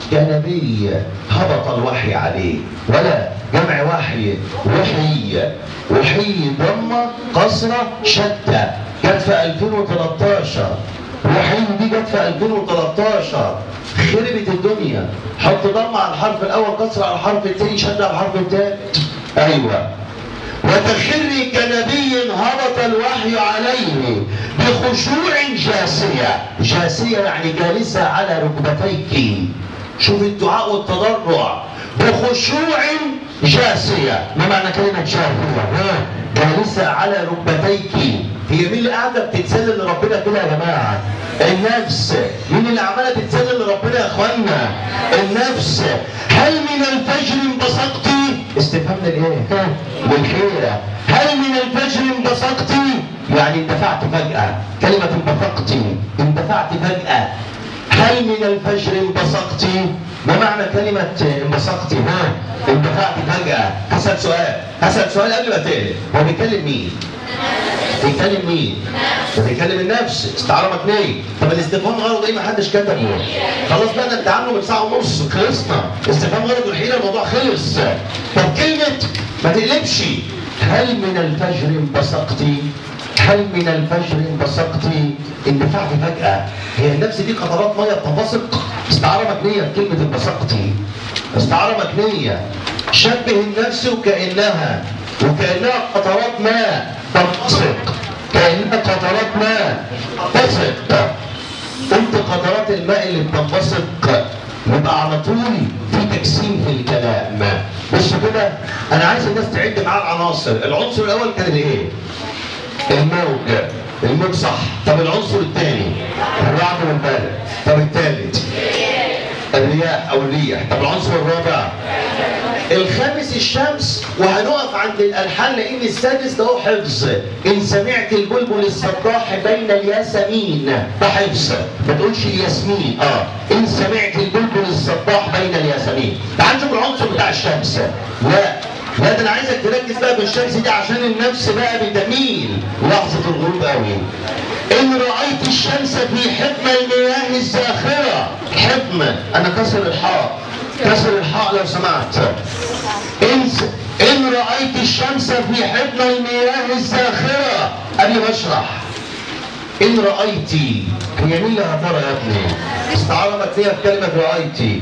كنبي هبط الوحي عليه ولا جمع وحي وحي وحي ضمة قصرة شتى جت في 2013 وحي دي جت في 2013 خربت الدنيا حط ضمة على الحرف الأول قصر على الحرف الثاني شد على الحرف الثالث أيوه وتخري كنبي هبط الوحي عليه بخشوع جاسية جاسية يعني جالسة على ركبتيك شوف الدعاء والتضرع بخشوع جاسية ما معنى كلمة جاسية جالسة على ركبتيك هي مين اللي قاعدة بتتسلل لربنا كده يا جماعة النفس مين اللي عمالة تتسلل لربنا يا اخوانا النفس هل من الفجر انبسطت استفهام للايه للخيرة هل من الفجر انبسطت يعني اندفعت فجأة كلمة انبثقت اندفعت فجأة هل من الفجر انبسطت ما معنى كلمة انبسطت ها اندفعت فجأة هسأل سؤال هسأل سؤال قبل ما تقلب هو بيكلم مين بيكلم مين؟ ده بيكلم النفس استعاره مكنيه طب الاستفهام غرض ايه ما حدش كتبه خلاص بقى ده انت عامله من ساعه ونص خلصنا استفهام غرض الحيله الموضوع خلص طب كلمه ما تقلبش هل من الفجر انبثقت هل من الفجر انبثقت اندفعت فجاه هي النفس دي قطرات ميه بتنبثق استعاره مكنيه بكلمه انبثقت استعاره مكنيه شبه النفس وكانها وكانها قطرات ماء تنبثق كانها قطرات ماء تنبثق قلت قطرات الماء اللي بتنبثق يبقى على طول في تجسيم في الكلام بص كده انا عايز الناس تعد معاه العناصر العنصر الاول كان الايه الموج الموج صح طب العنصر الثاني الرعد والبرد طب الثالث الرياح او الريح طب العنصر الرابع الخامس الشمس وهنقف عند الالحان لان السادس ده هو حفظ ان سمعت البلبل الصباح بين الياسمين ده حفظ ما تقولش الياسمين اه ان سمعت البلبل الصباح بين الياسمين تعال نشوف العنصر بتاع الشمس لا لا ده انا عايزك تركز بقى بالشمس دي عشان النفس بقى بتميل لحظه الغروب قوي ان رايت الشمس في حكم المياه الزاخره حكم انا كسر الحاء كسر الحاء لو سمعت إن, إن رأيت الشمس في حضن المياه الزاخرة قبل ما أشرح إن رأيتي هي مين اللي هترى يا ابني؟ استعارة مكنية في كلمة رأيتي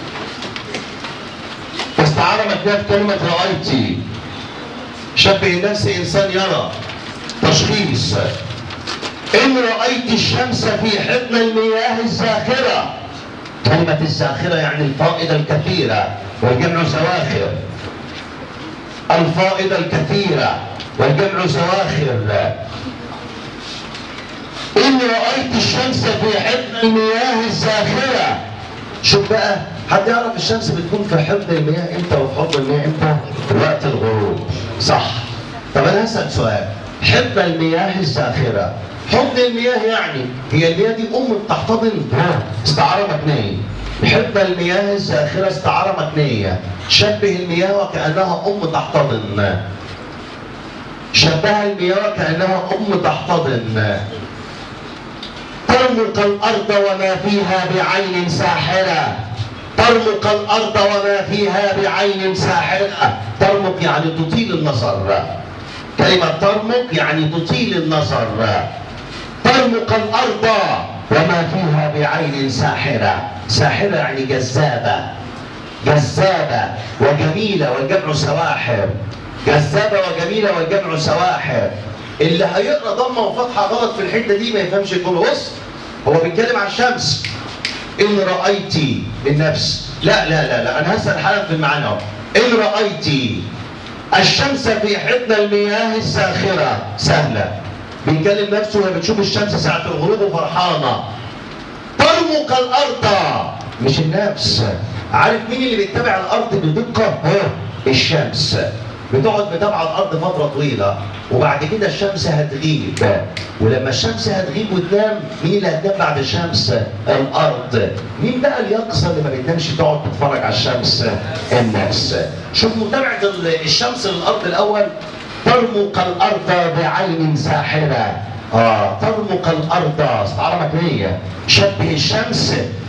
استعارة مكنية في كلمة رأيتي شبه النفس إنسان يرى تشخيص إن رأيت الشمس في حضن المياه الزاخرة كلمة الزاخرة يعني الفائضة الكثيرة والجمع زواخر الفائضة الكثيرة والجمع زواخر إن رأيت الشمس في حضن المياه الزاخرة شوف بقى حد يعرف الشمس بتكون في حضن المياه امتى وفي حضن المياه امتى؟ في وقت الغروب صح طب انا هسأل سؤال حضن المياه الزاخرة حضن المياه يعني هي المياه دي ام بتحتضن استعارة مكنية حضن المياه الزاخرة استعارة مكنية شبه المياه وكأنها ام تحتضن شبه المياه وكأنها ام تحتضن ترمق الأرض وما فيها بعين ساحرة ترمق الأرض وما فيها بعين ساحرة ترمق يعني تطيل النظر كلمة ترمق يعني تطيل النظر ترمق الأرض وما فيها بعين ساحرة ساحرة يعني جذابة جذابة وجميلة والجمع سواحر جذابة وجميلة والجمع سواحر اللي هيقرا ضمه وفتحه غلط في الحته دي ما يفهمش الجمله بص هو بيتكلم عن الشمس ان رايتي النفس لا لا لا لا انا هسال حالا في المعنى اهو ان رايتي الشمس في حضن المياه الساخره سهله بيكلم نفسه وهي بتشوف الشمس ساعه الغروب وفرحانه ترمق الارض مش النفس عارف مين اللي بيتبع الارض بدقه؟ ها الشمس بتقعد متابعه الارض فتره طويله وبعد كده الشمس هتغيب ولما الشمس هتغيب وتنام مين اللي هتنام بعد الشمس؟ الارض مين بقى اليقظه اللي ما بتنامش تقعد تتفرج على الشمس؟ النفس شوف متابعه الشمس للارض الاول ترمق الارض بعين ساحره اه ترمق الارض استعاره مكنيه شبه الشمس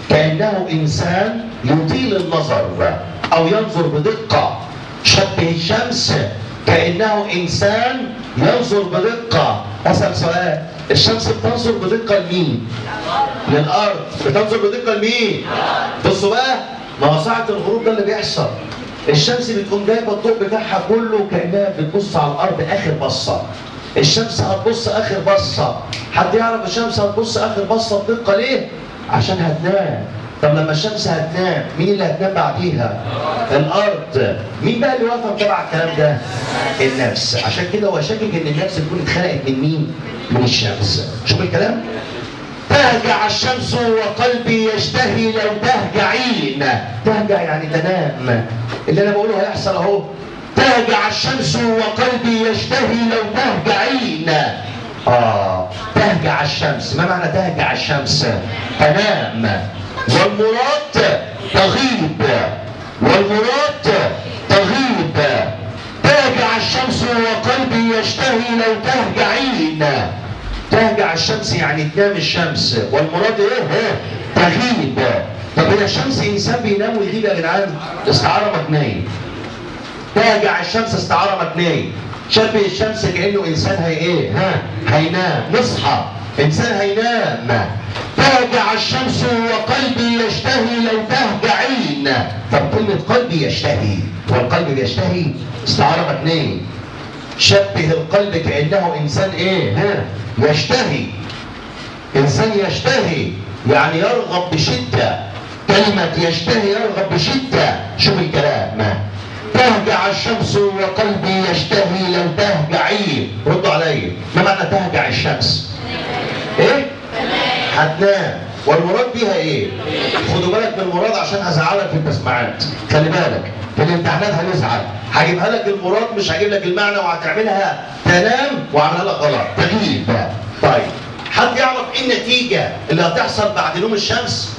كأنه إنسان يطيل النظر أو ينظر بدقة شبه الشمس كأنه إنسان ينظر بدقة أسأل سؤال الشمس بتنظر بدقة لمين؟ للأرض بتنظر بدقة لمين؟ بصوا بقى ما هو ساعة الغروب ده اللي بيحصل الشمس بتقوم جايبة الضوء بتاعها كله كأنها بتبص على الأرض آخر بصة الشمس هتبص آخر بصة حد يعرف الشمس هتبص آخر بصة بدقة ليه؟ عشان هتنام طب لما الشمس هتنام مين اللي هتنام بعديها؟ الأرض مين بقى اللي واقف تبع الكلام ده؟ النفس عشان كده هو شاكك إن النفس تكون اتخلقت من مين؟ من الشمس شوف الكلام؟ تهجع الشمس وقلبي يشتهي لو تهجعين تهجع يعني تنام اللي انا بقوله هيحصل اهو تهجع الشمس وقلبي يشتهي لو تهجعين اه تهجع الشمس ما معنى تهجع الشمس تنام والمراد تغيب والمراد تغيب تهجع الشمس وقلبي يشتهي لو تهجعين تهجع الشمس يعني تنام الشمس والمراد ايه؟ ايه؟ تغيب طب هي الشمس انسان بينام ويغيب يا جدعان؟ استعاره مبنيه تهجع الشمس استعاره مبنيه شبه الشمس كانه انسان هي ايه؟ ها؟ هينام نصحى انسان هينام تهجع الشمس وقلبي يشتهي لو تهجعين طب كلمة قلبي يشتهي والقلب بيشتهي استعارة مبنية شبه القلب كأنه إنسان إيه؟ ها؟ يشتهي إنسان يشتهي يعني يرغب بشدة كلمة يشتهي يرغب بشدة شوف الكلام تهجع الشمس وقلبي يشتهي لو تهجعي ردوا علي ما معنى تهجع الشمس؟ ايه؟ هتنام والمراد بيها ايه؟ خدوا بالك من المراد عشان هزعلك في التسمعات خلي بالك في الامتحانات هنزعل هجيبها لك المراد مش هجيب لك المعنى وهتعملها تنام وعملها لك غلط تغيب طيب حد يعرف ايه النتيجه اللي هتحصل بعد نوم الشمس؟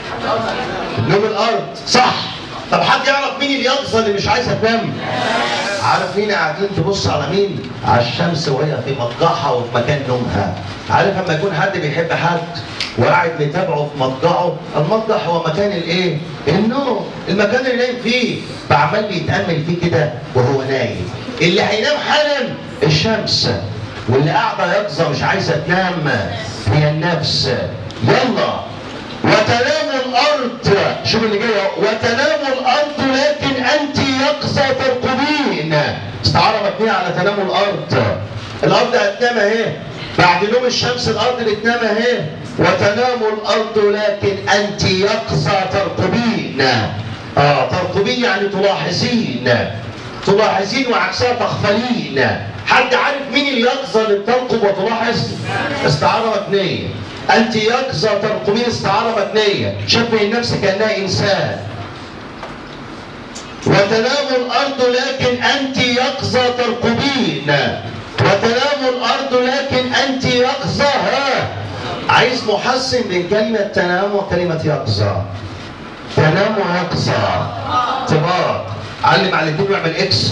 نوم الارض صح طب حد يعرف مين اليقظه اللي مش عايزه تنام؟ عارف مين قاعدين تبص على مين؟ على الشمس وهي في مضجعها وفي مكان نومها. عارف لما يكون حد بيحب حد وقاعد متابعه في مضجعه، المضجع هو مكان الايه؟ النوم، المكان اللي نايم فيه، فعمال بيتامل فيه كده وهو نايم. اللي هينام حالا الشمس، واللي قاعده يقظه مش عايزه تنام هي النفس. يلا وتنام الارض شوف اللي جاي اهو وتنام الارض لكن انت يقظه ترقبين استعاره مبنيه على تنام الارض الارض هتنام اهي بعد نوم الشمس الارض اللي تنام اهي وتنام الارض لكن انت يقظه ترقبين اه ترقبين يعني تلاحظين تلاحظين وعكسها تغفلين حد عارف مين اليقظه اللي بترقب وتلاحظ استعاره مبنيه أنت يقظة ترقبين استعارة مبنية شبه النفس كأنها إنسان وتنام الأرض لكن أنت يقظة ترقبين وتنام الأرض لكن أنت يقظة ها عايز محسن بين كلمة تنام وكلمة يقظة تنام ويقظة طباق علم على الاثنين واعمل اكس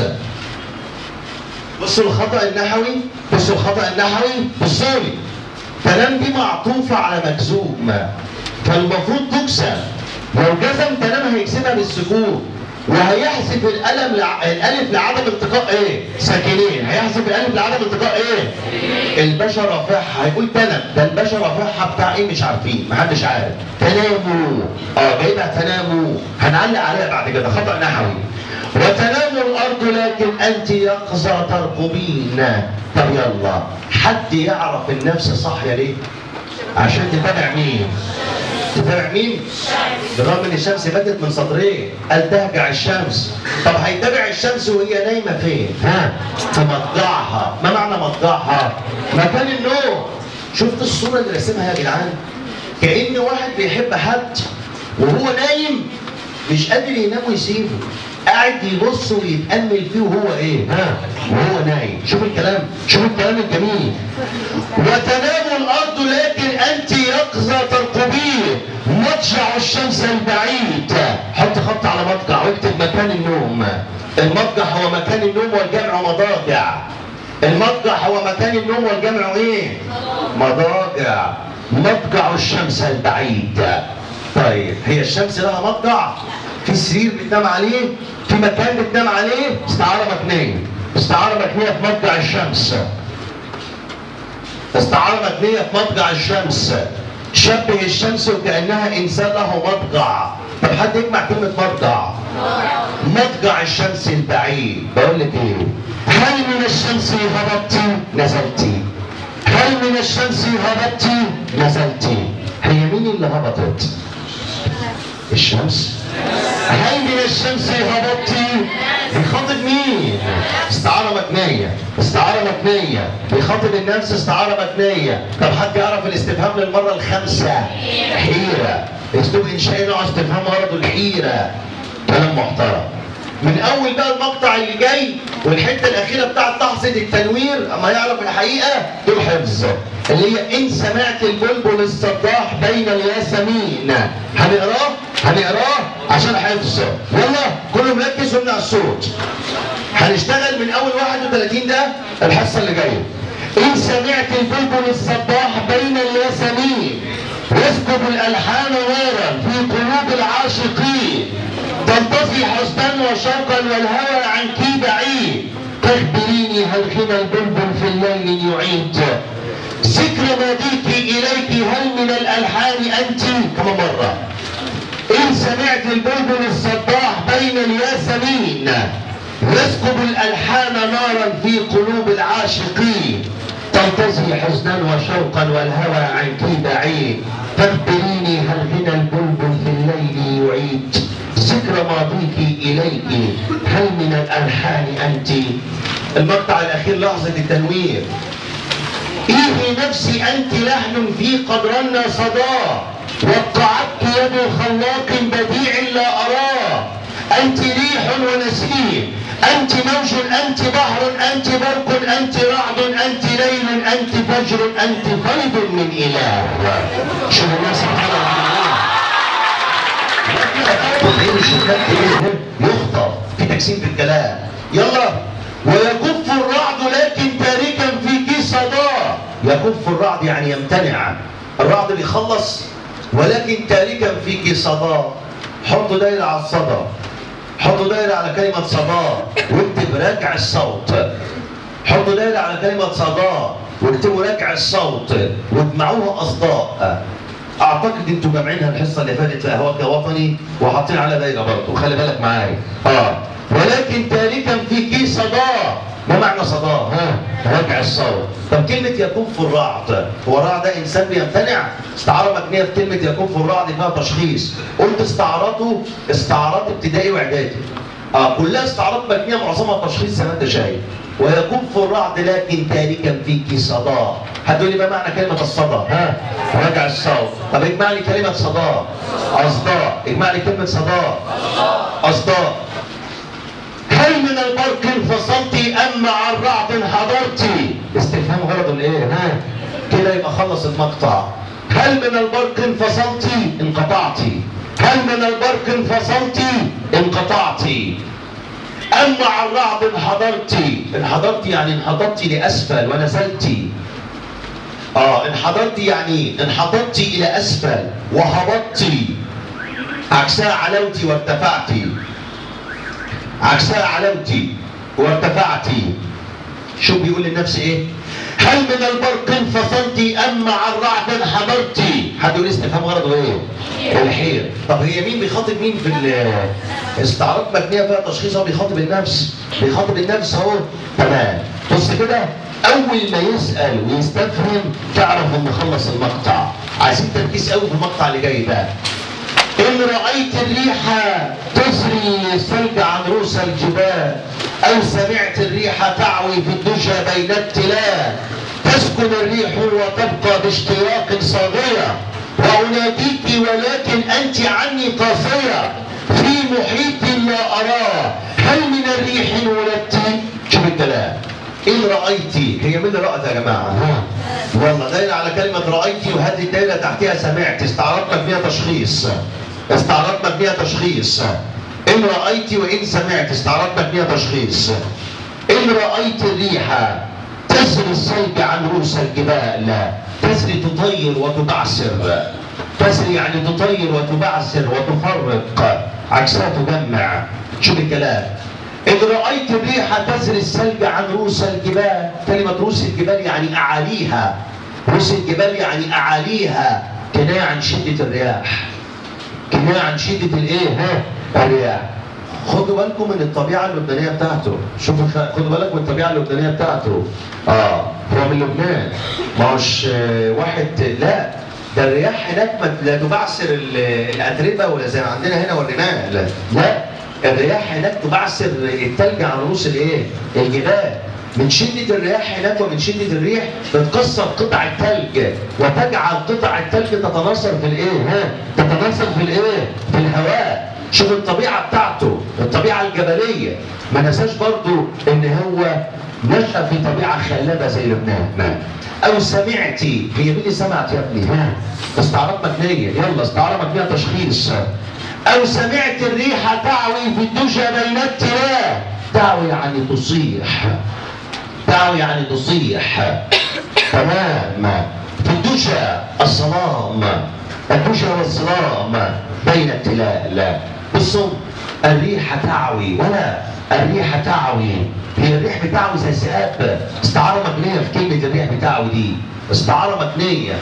بصوا الخطأ النحوي بصوا الخطأ النحوي بصوا لي تنام دي معطوفة على مجزوم فالمفروض تكسر لو جزم تنام هيكسبها بالسكون وهيحذف القلم لع... الالف لعدم التقاء ايه؟ ساكنين هيحذف الالف لعدم التقاء ايه؟ الباشا رافعها هيقول تنم ده الباشا رافعها بتاع ايه مش عارفين محدش عارف تناموا اه جايبها تناموا هنعلق عليها بعد كده خطأ نحوي وتنام الارض لكن انت يقظه ترقبين طب يلا حد يعرف النفس صاحيه ليه؟ عشان تتابع مين؟ تتابع مين؟ بالرغم ان الشمس بدت من سطرين قال تهجع الشمس طب هيتابع الشمس وهي نايمه فين؟ ها؟ في مضجعها ما معنى مضجعها؟ مكان النوم شفت الصوره اللي راسمها يا جدعان؟ كأن واحد بيحب حد وهو نايم مش قادر ينام ويسيبه قاعد يبص ويتأمل فيه وهو ايه؟ ها؟ وهو نايم، شوف الكلام، شوف الكلام الجميل. وتنام الأرض لكن أنت يقظة ترقبين مضجع الشمس البعيد. حط خط على مضجع واكتب مكان النوم. المضجع هو مكان النوم والجمع مضاجع. المضجع هو مكان النوم والجمع ايه؟ مضاجع. مضجع الشمس البعيد. طيب هي الشمس لها مضجع في سرير بتنام عليه في مكان بتنام عليه استعاره مكنيه استعاره مكنيه في مضجع الشمس استعاره مكنيه في مضجع الشمس شبه الشمس وكانها انسان له مضجع طب حد يجمع كلمه مضجع مضجع الشمس البعيد بقول لك ايه هل من الشمس هبطت نزلت هل من الشمس هبطت نزلت هي مين اللي هبطت الشمس هل من الشمس هبطت بيخاطب مين استعارة مكنية استعارة مكنية بيخاطب النفس استعارة مكنية طب حد يعرف الاستفهام للمرة الخامسة حيرة اسلوب انشائي نوع استفهام برضه الحيرة كلام محترم من اول بقى المقطع اللي جاي والحته الاخيره بتاعت تحصيل التنوير اما يعرف الحقيقه دول حفظ اللي هي ان سمعت البلبل الصداح بين الياسمين هنقراه هنقراه عشان حفظ يلا كله مركز وامنع الصوت هنشتغل من اول 31 ده الحصه اللي جايه ان سمعت البلبل الصداح بين الياسمين يسكب الالحان نارا في قلوب العاشقين تنطفي حزنا وشوقا والهوى عنك بعيد تخبريني هل غنى البلبل في الليل يعيد ذكر ماضيك اليك هل من الالحان انت كما مره ان سمعت البلبل الصداح بين الياسمين يسكب الالحان نارا في قلوب العاشقين تنتزي حزنا وشوقا والهوى عنك بعيد تخبريني هل غنى البلبل في الليل يعيد ذكر ماضيك إليك هل من الألحان أنت المقطع الأخير لحظة التنوير إيه نفسي أنت لحن في قدرنا صداه وقعتك يد خلاق بديع لا أراه أنت ريح ونسيم أنت موج أنت بحر أنت برق أنت رعد أنت ليل أنت فجر أنت فيض من إله شوف الناس يخطب في تقسيم في الكلام يلا ويكف الرعد لكن تاركا فيك صداه يكف الرعد يعني يمتنع الرعد بيخلص ولكن تاركا فيك صداه حط دايره على الصدى حط دايره على كلمه صداه واكتب راجع الصوت حط دايره على كلمه صداه واكتبوا راجع الصوت واجمعوها اصداء اعتقد انتوا جامعينها الحصه اللي فاتت في قهوه وطني وحاطين على دايره برضه خلي بالك معايا اه ولكن تاركا في كيس صداه ما معنى صداه ها رجع الصوت طب كلمه يكف الرعد هو الرعد ده انسان بيمتنع استعاره مبنيه في كلمه يكف الرعد فيها تشخيص قلت استعاراته استعارات ابتدائي واعدادي اه كلها استعارات مبنيه معظمها تشخيص زي ما انت شايف ويكف الرعد لكن تاركا فيك صدى هتقول لي ما معنى كلمة الصدى ها راجع الصوت طب اجمع لي كلمة صدى أصداء اجمع لي كلمة صدى أصداء هل من البرق انفصلت أم مع الرعد انحدرت استفهام غرض الايه ها كده يبقى خلص المقطع هل من البرق انفصلت انقطعت هل من البرق انفصلت انقطعت أم مع الرعد انحدرت انحدرت يعني انحدرت لأسفل ونزلت اه انحدرت يعني انحدرت إلى أسفل وهبطت عكسها علوت وارتفعت عكسها علوت وارتفعت شو بيقول للنفس ايه هل من البرق انفصلت ام مع الرعد انحدرت حد يقول استفهام غرضه ايه الحير طب هي مين بيخاطب مين في الاستعارات مبنيه فيها تشخيص هو بيخاطب النفس بيخاطب النفس اهو تمام بص كده اول ما يسال ويستفهم تعرف انه خلص المقطع عايزين تركيز قوي في المقطع اللي جاي ده إن رأيت الريح تسري الثلج عن رؤوس الجبال أو سمعت الريح تعوي في الدجى بين التلال تسكن الريح وتبقى باشتياق صاغية وأناديك ولكن أنت عني قاصية في محيط لا أراه هل من الريح ولدت شوف الكلام إن رأيتي هي مين اللي رأت يا جماعة؟ والله دايرة على كلمة رأيتي وهذه الدايرة تحتها سمعت استعرضت فيها تشخيص استعرضت فيها تشخيص إن رأيت وإن سمعت استعرضت فيها تشخيص إن رأيت الريح تسري الصيد عن رؤوس الجبال تسري تطير وتتعسر تسري يعني تطير وتبعثر وتفرق عكسها تجمع شوف الكلام إذ رأيت الريح تسري الثلج عن رؤوس الجبال كلمة رؤوس الجبال يعني أعاليها رؤوس الجبال يعني أعاليها كناية عن شدة الرياح كناية عن شدة الإيه؟ ها؟ الرياح خدوا بالكم من الطبيعة اللبنانية بتاعته شوفوا خ- خدوا بالك من الطبيعة اللبنانية بتاعته اه هو من لبنان ما هوش آه، واحد لا ده الرياح هناك ما- لا تبعثر ال- الأتربة ولا زي ما عندنا هنا والرمال لا الرياح هناك تبعثر التلج عن رؤوس الايه؟ الجبال من شدة الرياح هناك ومن شدة الريح بتكسر قطع التلج وتجعل قطع التلج تتناثر في الايه؟ ها؟ تتناثر في الايه؟ في الهواء شوف الطبيعة بتاعته الطبيعة الجبلية ما نساش برضو ان هو نشأ في طبيعة خلابة زي لبنان نعم. او سمعتي هي مين اللي سمعت يا ابني ها استعارات مكنية يلا استعارة مكنية تشخيص او سمعت الريح تعوي في الدجى بين التراب تعوي يعني تصيح تعوي يعني تصيح تمام في الدجى الظلام الدجى والظلام بين التلال بصوا الريح تعوي ولا الريح تعوي هي الريح بتعوي زي ذئاب استعارة مبنية في كلمة الريح بتعوي دي استعارة مبنية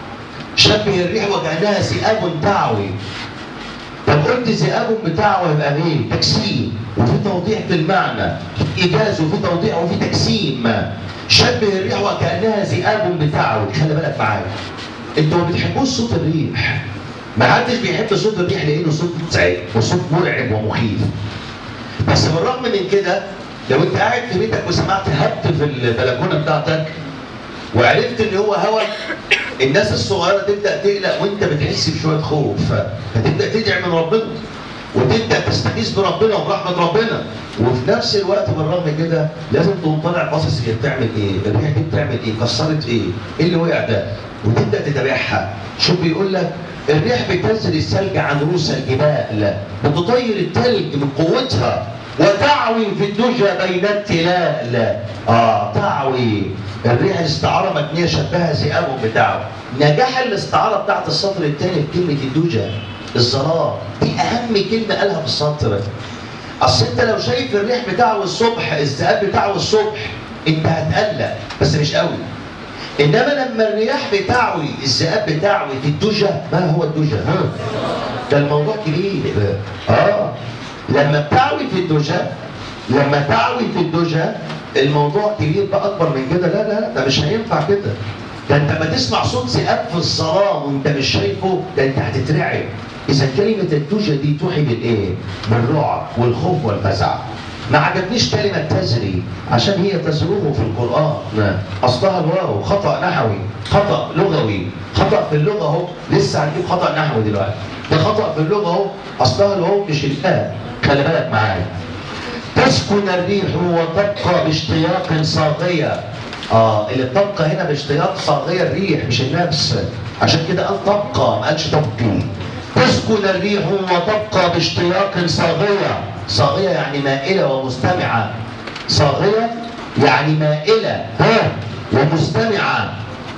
شبه الريح وكأنها ذئاب تعوي طب قلت ذئاب بتاعه يبقى ايه؟ تجسيم وفي توضيح في المعنى في ايجاز وفي توضيح وفي تجسيم شبه الريح وكانها ذئاب بتاعه خلي بالك معايا انتوا ما بتحبوش صوت الريح ما حدش بيحب صوت الريح لانه صوت مزعج وصوت مرعب ومخيف بس بالرغم من كده لو انت قاعد في بيتك وسمعت هبت في البلكونه بتاعتك وعرفت ان هو هوا الناس الصغيره تبدا تقلق وانت بتحس بشويه خوف فتبدا تدعي من ربنا وتبدا تستغيث بربنا وبرحمه ربنا وفي نفس الوقت بالرغم من كده لازم تقوم طالع باصص هي بتعمل ايه؟ الريح دي بتعمل ايه؟ كسرت ايه؟ ايه اللي وقع ده؟ وتبدا تتابعها شوف بيقول لك الريح بتنزل الثلج عن رؤوس الجبال بتطير الثلج من قوتها وتعوي في الدجى بين التلال اه تعوي الريح الاستعاره مبنيه شبهها ذئاب بتاعه نجاح الاستعاره بتاعت السطر الثاني في كلمه الدجى الظلام دي اهم كلمه قالها في السطر اصل انت لو شايف الريح بتاعه الصبح الذئاب بتاعه الصبح انت هتقلق بس مش قوي انما لما الرياح بتعوي الذئاب بتعوي في الدجى ما هو الدجى ها ده الموضوع كبير اه لما بتعوي في الدجى لما تعوي في الدجى الموضوع كبير بقى اكبر من كده لا لا لا ده مش هينفع كده ده انت ما تسمع صوت ذئاب في الظلام وانت مش شايفه ده انت هتترعب اذا كلمه الدجى دي توحي بالايه؟ بالرعب والخوف والفزع ما عجبنيش كلمة تزري عشان هي تزروه في القرآن أصلها الواو خطأ نحوي خطأ لغوي خطأ في اللغة أهو لسه هنجيب خطأ نحوي دلوقتي ده خطأ في اللغة أهو أصلها الواو مش الآن خلي بالك معايا تسكن الريح وتبقى باشتياق صاغية اه اللي تبقى هنا باشتياق صاغية الريح مش النفس عشان كده قال تبقى ما قالش تبقي تسكن الريح وتبقى باشتياق صاغية صاغية يعني مائلة ومستمعة صاغية يعني مائلة ها ومستمعة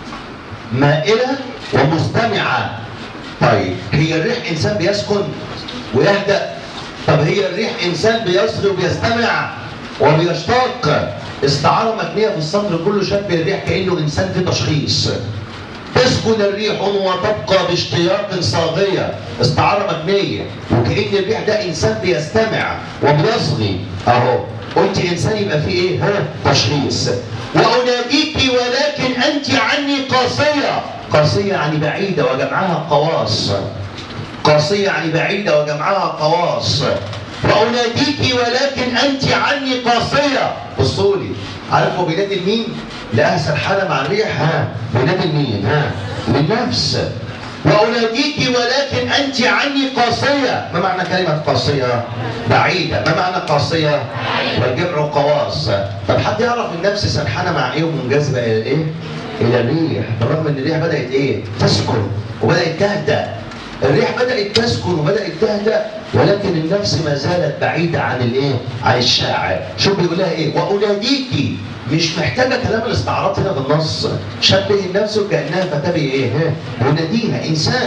مائلة ومستمعة طيب هي الريح إنسان بيسكن ويهدأ طب هي الريح إنسان بيصغي وبيستمع وبيشتاق استعارة مبنية في السطر كله شبه الريح كأنه إنسان في تشخيص تسكن الريح وتبقى باشتياق صاغية استعارة مبنية وكأن الريح ده إنسان بيستمع وبيصغي أهو قلت إنسان يبقى فيه إيه؟ ها؟ تشخيص وأناديك ولكن أنت عني قاسية قاسية يعني بعيدة وجمعها قواص قاسية يعني بعيدة وجمعها قواص وأناديك ولكن أنت عني قاسية بصوا لي عارف هو بينادي لمين؟ لأحسن حالة مع الريح ها بينادي لمين؟ ها للنفس وأناديك ولكن أنت عني قاسية ما معنى كلمة قاسية؟ بعيدة ما معنى قاسية؟ والجمع قواص طب حد يعرف النفس سرحانة مع إيه ومنجذبة إلى إيه؟ إلى الريح بالرغم إن الريح بدأت إيه؟ تسكن وبدأت تهدأ الريح بدأت تسكن وبدأت تهدأ ولكن النفس ما زالت بعيدة عن الايه؟ عن الشاعر، شوف بيقول لها ايه؟ وأناديكي مش محتاجة كلام الاستعارات هنا بالنص، شبه النفس وكأنها فتبي ايه؟ ها؟ وناديها إنسان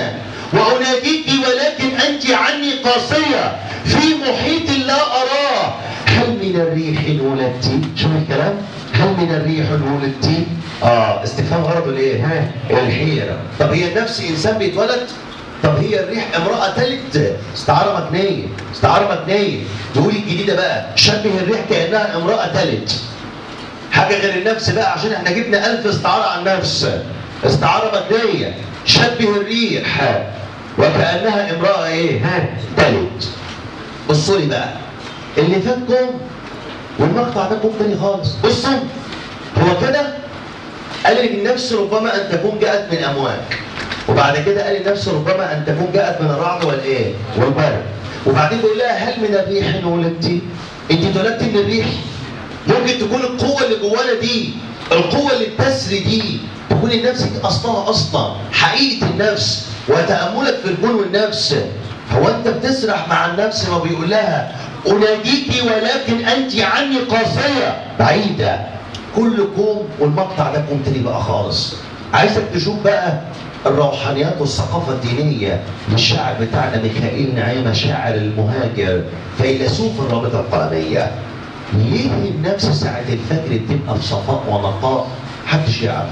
واناديك ولكن انت عني قاسيه في محيط لا اراه هل من الريح ولدت شوف الكلام هل من الريح ولدت اه استفهام غرضه الايه ها الحيره طب هي النفس انسان بيتولد طب هي الريح امرأة تلد استعارة مكنية استعارة مكنية تقول الجديدة بقى شبه الريح كأنها امرأة تلد حاجة غير النفس بقى عشان احنا جبنا ألف استعارة عن النفس استعارة مكنية شبه الريح وكأنها امرأة ايه ها تلد بصوا لي بقى اللي فات كوم والمقطع ده كوم تاني خالص بصوا هو كده قال ان النفس ربما ان تكون جاءت من امواج وبعد كده قال النفس ربما ان تكون جاءت من الرعد والايه والبرد وبعدين بيقول لها هل من الريح ولدتي انت اتولدت من الريح ممكن تكون القوه اللي جوانا دي القوه اللي بتسري دي تكون النفس دي اصلها اصلا حقيقه النفس وتاملك في الكون والنفس هو انت بتسرح مع النفس ما بيقول لها اناديك ولكن انت عني قاسيه بعيده كل كوم والمقطع ده كوم تاني بقى خالص عايزك تشوف بقى الروحانيات والثقافة الدينية للشاعر بتاعنا ميخائيل نعيمة شاعر المهاجر فيلسوف الرابطة القلمية ليه النفس ساعة الفجر بتبقى في صفاء ونقاء محدش يعرف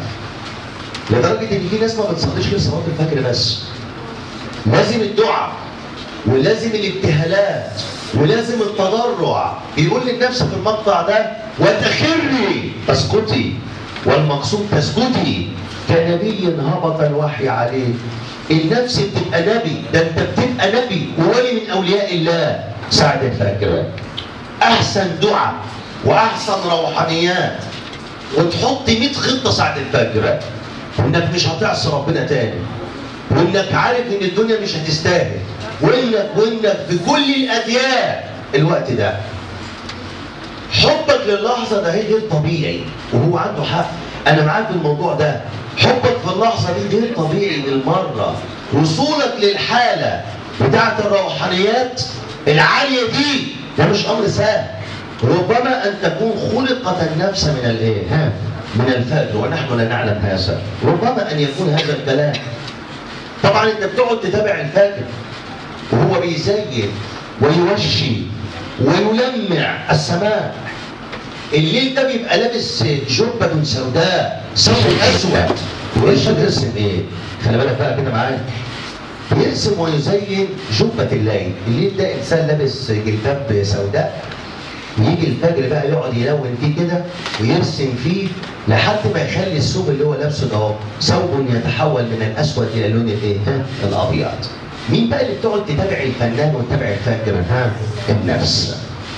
لدرجة إن في ناس ما بتصليش غير صلاة الفجر بس لازم الدعاء ولازم الابتهالات ولازم التضرع يقول للنفس في المقطع ده وتخري اسكتي والمقصود تسكتي كنبي هبط الوحي عليه النفس بتبقى نبي ده انت بتبقى نبي وولي من اولياء الله سعد الفجر احسن دعاء واحسن روحانيات وتحط 100 خطه ساعه الفجر وانك مش هتعصي ربنا تاني وانك عارف ان الدنيا مش هتستاهل وانك وانك في كل الاديان الوقت ده حبك للحظه ده غير طبيعي وهو عنده حق انا معاك في الموضوع ده حبك في اللحظه دي غير طبيعي بالمره وصولك للحاله بتاعت الروحانيات العاليه دي ده مش امر سهل ربما ان تكون خلقت النفس من الايه ها من الفجر ونحن لا نعلم هذا ربما ان يكون هذا الكلام طبعا انت بتقعد تتابع الفجر وهو بيزين ويوشي ويلمع السماء الليل ده بيبقى لابس جبة سوداء ثوب اسود وايش بيرسم ايه؟ خلي بالك بقى كده معايا بيرسم ويزين جبة الليل الليل ده انسان لابس جلباب سوداء يجي الفجر بقى يقعد يلون فيه كده ويرسم فيه لحد ما يخلي الثوب اللي هو لابسه ده اهو ثوب يتحول من الاسود الى اللون الايه؟ ها؟ الابيض. مين بقى اللي بتقعد تتابع الفنان وتتابع الفجر؟ ها؟ النفس.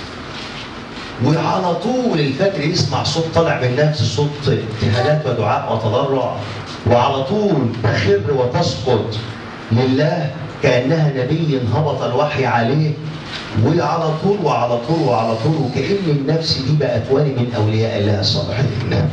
وعلى طول الفجر يسمع صوت طالع من نفس صوت ابتهالات ودعاء وتضرع وعلى طول تخر وتسقط لله كانها نبي هبط الوحي عليه وعلى طول وعلى طول وعلى طول وكأن النفس دي بقت ولي من أولياء الله الصالحين.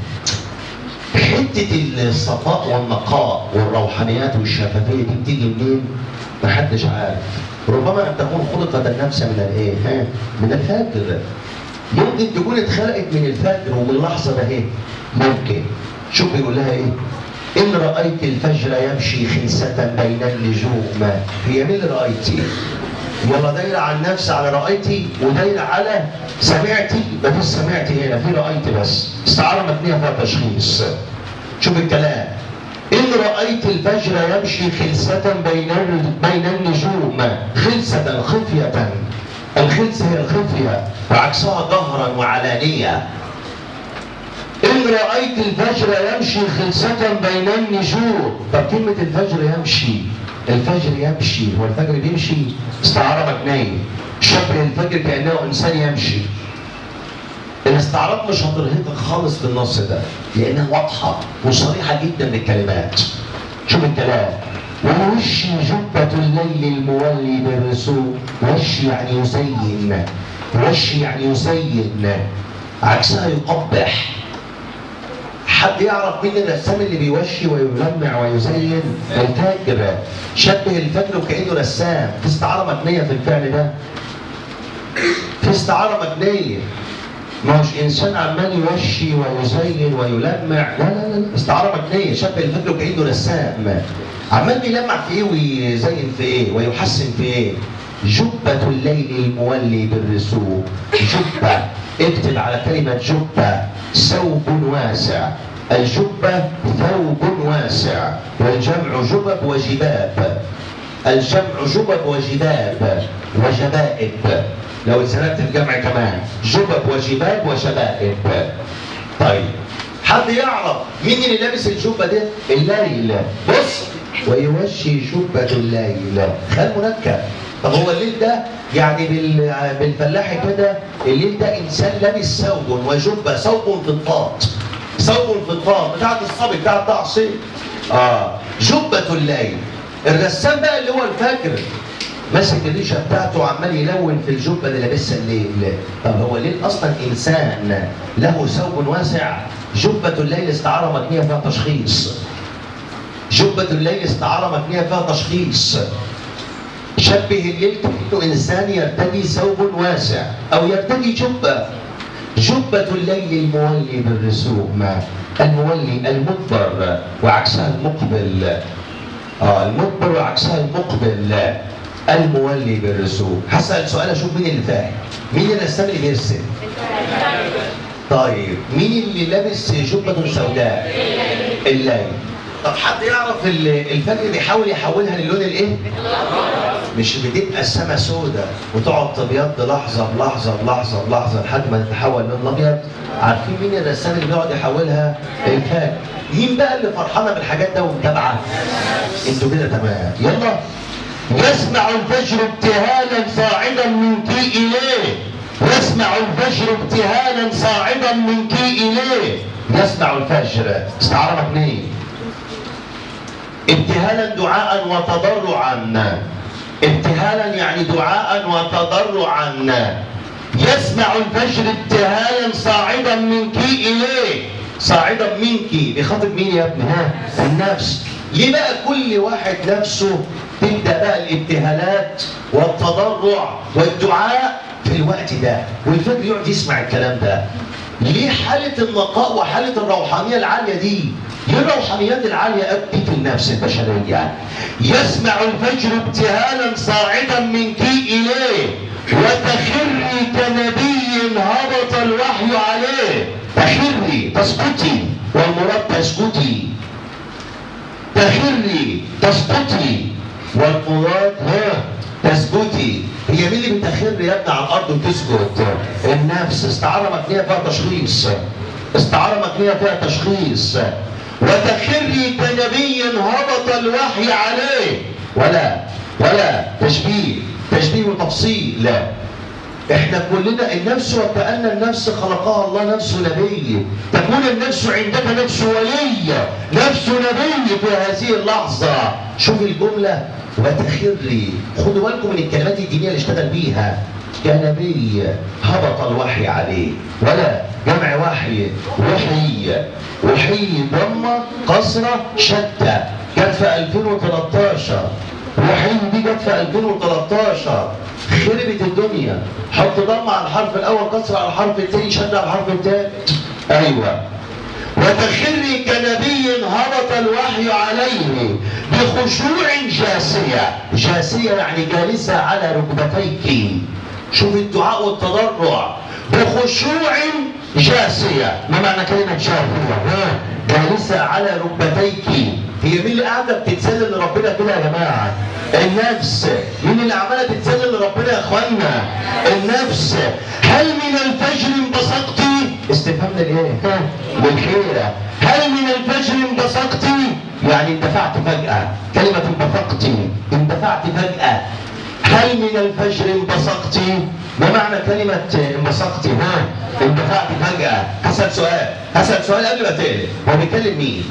حتة الصفاء والنقاء والروحانيات والشفافية دي بتيجي منين؟ محدش عارف. ربما أن تكون خلقت النفس من الإيه؟ ها؟ من الفجر. ممكن تكون اتخلقت من الفجر ومن اللحظة ده إيه؟ ممكن. شوف بيقول لها إيه؟ إن رأيت الفجر يمشي خنسة بين النجوم هي مين اللي رأيتي؟ ولا دايرة على النفس على رأيتي ودايرة على سمعتي مفيش سمعتي هنا في رأيتي بس استعارة مبنية فيها تشخيص شوف الكلام إن رأيت الفجر يمشي خلسة بين بين النجوم خلسة خفية الخلسة هي الخفية وعكسها جهرا وعلانية إن رأيت الفجر يمشي خلسة بين النجوم طب كلمة الفجر يمشي الفجر يمشي هو الفجر بيمشي استعارة مبنية شبه الفجر كأنه إنسان يمشي الاستعارات مش هترهقك خالص في النص ده لأنها واضحة وصريحة جدا بالكلمات شوف الكلام ووشي جبة الليل المولي بالرسوم وشي يعني يزين وشي يعني يزين عكسها يقبح حد يعرف مين الرسام اللي بيوشي ويلمع ويزين الفجر شبه الفجر وكانه رسام في استعاره مبنيه في الفعل ده في استعاره مبنيه ما هوش انسان عمال يوشي ويزين ويلمع لا لا لا استعاره مبنيه شبه الفجر وكانه رسام عمال بيلمع في ايه ويزين في ايه ويحسن في ايه جبة الليل المولي بالرسوم جبة اكتب على كلمة جبة ثوب واسع الجبة ثوب واسع والجمع جبب وجباب الجمع جبب وجباب وجبائب لو اتسندت في جمع كمان جبب وجباب وشبائب طيب حد يعرف مين اللي لابس الجبه دي؟ الليل بص ويوشي جبة الليل خل منكر طب هو الليل ده يعني بال... بالفلاحي كده الليل ده انسان لابس ثوب وجبه ثوب فضفاض ثوب فضفاض بتاعت الصبي بتاعت تعصيب اه جبة الليل الرسام بقى اللي هو الفجر ماسك الريشه بتاعته وعمال يلون في الجبه اللي لابسها الليل طب هو ليه اصلا انسان له ثوب واسع جبه الليل استعاره مبنيه فيها تشخيص جبه الليل استعاره مبنيه فيها تشخيص شبه الليل كانه انسان يرتدي ثوب واسع او يرتدي جبه جبة الليل المولي بالرسوم المولي المدبر وعكسها المقبل اه المدبر وعكسها المقبل المولي بالرسوم هسأل سؤال اشوف مين اللي فاهم مين الرسام اللي بيرسم طيب مين اللي لابس جبة سوداء الليل طب حد يعرف ال- الفجر بيحاول يحولها للون الايه مش بتبقى السما سوداء وتقعد تبيض لحظه بلحظه بلحظه بلحظه لحد ما تتحول لون ابيض عارفين مين الرسام اللي بيقعد يحولها الفجر مين بقى اللي فرحانه بالحاجات ده ومتابعه انتوا كده تمام يلا يسمع الفجر ابتهالا صاعدا منك اليه يسمع الفجر ابتهالا صاعدا منك اليه يسمع الفجر استعاره مبنيه ابتهالا دعاء وتضرعا ابتهالا يعني دعاء وتضرعا يسمع الفجر ابتهالا صاعدا منك اليه صاعدا منك بخاطب مين يا ابني ها النفس ليه بقى كل واحد نفسه تبدا بقى الابتهالات والتضرع والدعاء في الوقت ده والفجر يقعد يسمع الكلام ده ليه حالة النقاء وحالة الروحانية العالية دي؟ ليه الروحانيات العالية قد دي في النفس البشرية؟ يسمع الفجر ابتهالا صاعدا منك إليه وتخري كنبي هبط الوحي عليه تخري تسقطي والمراد تسقطي تخري تسقطي والمراد ها تثبتي هي مين اللي بتخر يا ابني على الارض وتسكت النفس استعاره مبنيه فيها تشخيص استعاره مبنيه فيها تشخيص وتخري كنبي هبط الوحي عليه ولا ولا تشبيه تشبيه وتفصيل لا احنا كلنا النفس وكأن النفس خلقها الله نفس نبي تكون النفس عندك نفس ولي نفس نبي في هذه اللحظة شوف الجملة وتخري خدوا بالكم من الكلمات الدينية اللي اشتغل بيها كنبي هبط الوحي عليه ولا جمع وحي وحي وحي ضمة قصرة شتى جت في 2013 وحي دي جت في 2013 خربت الدنيا حط ضمة على الحرف الاول كسر على الحرف الثاني شد على الحرف الثالث ايوه وتخري كنبي هبط الوحي عليه بخشوع جاسية جاسية يعني جالسة على ركبتيك شوف الدعاء والتضرع بخشوع جاسية ما معنى كلمة جاسية ها؟ جالسة على ركبتيك هي مين اللي قاعدة بتتسلل لربنا كده يا جماعة النفس مين اللي عمالة تتسلل لربنا يا اخوانا النفس هل من الفجر انبسطتي استفهام للايه ها؟ للخيرة هل من الفجر انبسطتي يعني اندفعت فجأة كلمة انبثقتي اندفعت فجأة هل من الفجر انبسطتي ما معنى كلمة انبسطتي ها اندفعت فجأة هسأل سؤال هسأل سؤال قبل ما تقلب هو بيكلم مين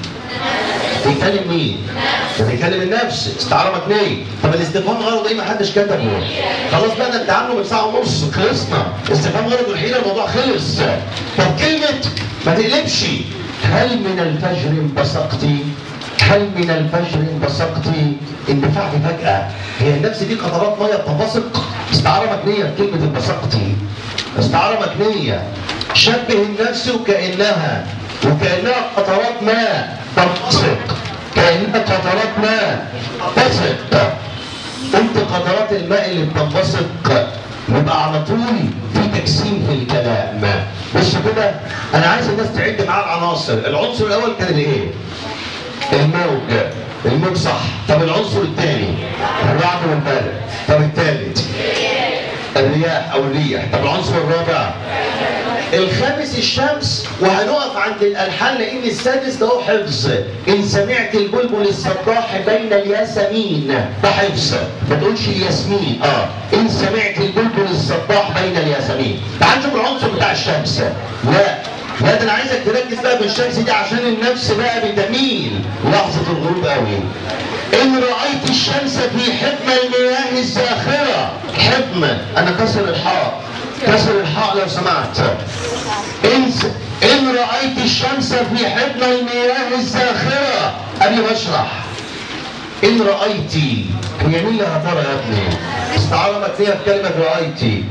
بيكلم مين ده بيكلم النفس استعارة مبنية طب الاستفهام غرض ايه ما حدش كتبه خلاص بقى ده انت عامله من ساعة ونص خلصنا استفهام غرض الحين الموضوع خلص طب كلمة ما تقلبش هل من الفجر انبسطتي هل من الفجر انبسطتي اندفعت فجأة هي النفس دي قطرات مية بتنبسط استعارة مبنية بكلمة انبسطتي استعارة مبنية شبه النفس وكأنها وكأنها قطرات ماء تنبسط كأنها قطرات ماء تثق قلت قطرات الماء اللي بتنبثق يبقى على طول في تجسيم في الكلام بص كده انا عايز الناس تعد معاه العناصر العنصر الاول كان الايه الموج الموج صح طب العنصر الثاني الرعد والبرد طب الثالث الرياح او الريح طب العنصر الرابع الخامس الشمس وهنقف عند الالحان لان السادس ده هو حفظ ان سمعت البلبل الصباح بين الياسمين ده حفظ ما تقولش الياسمين اه ان سمعت البلبل الصباح بين الياسمين تعال نشوف العنصر بتاع الشمس لا لا ده انا عايزك تركز بقى بالشمس دي عشان النفس بقى بتميل لحظه الغروب قوي ان رايت الشمس في حكمه المياه الزاخره حكمه انا كسر الحاء كسر الحاء لو سمعت إن, إن رأيت الشمس في حضن المياه الزاخرة قبل ما أشرح إن رأيتي هي مين اللي هترى يا ابني؟ استعارة مكنية في كلمة رأيتي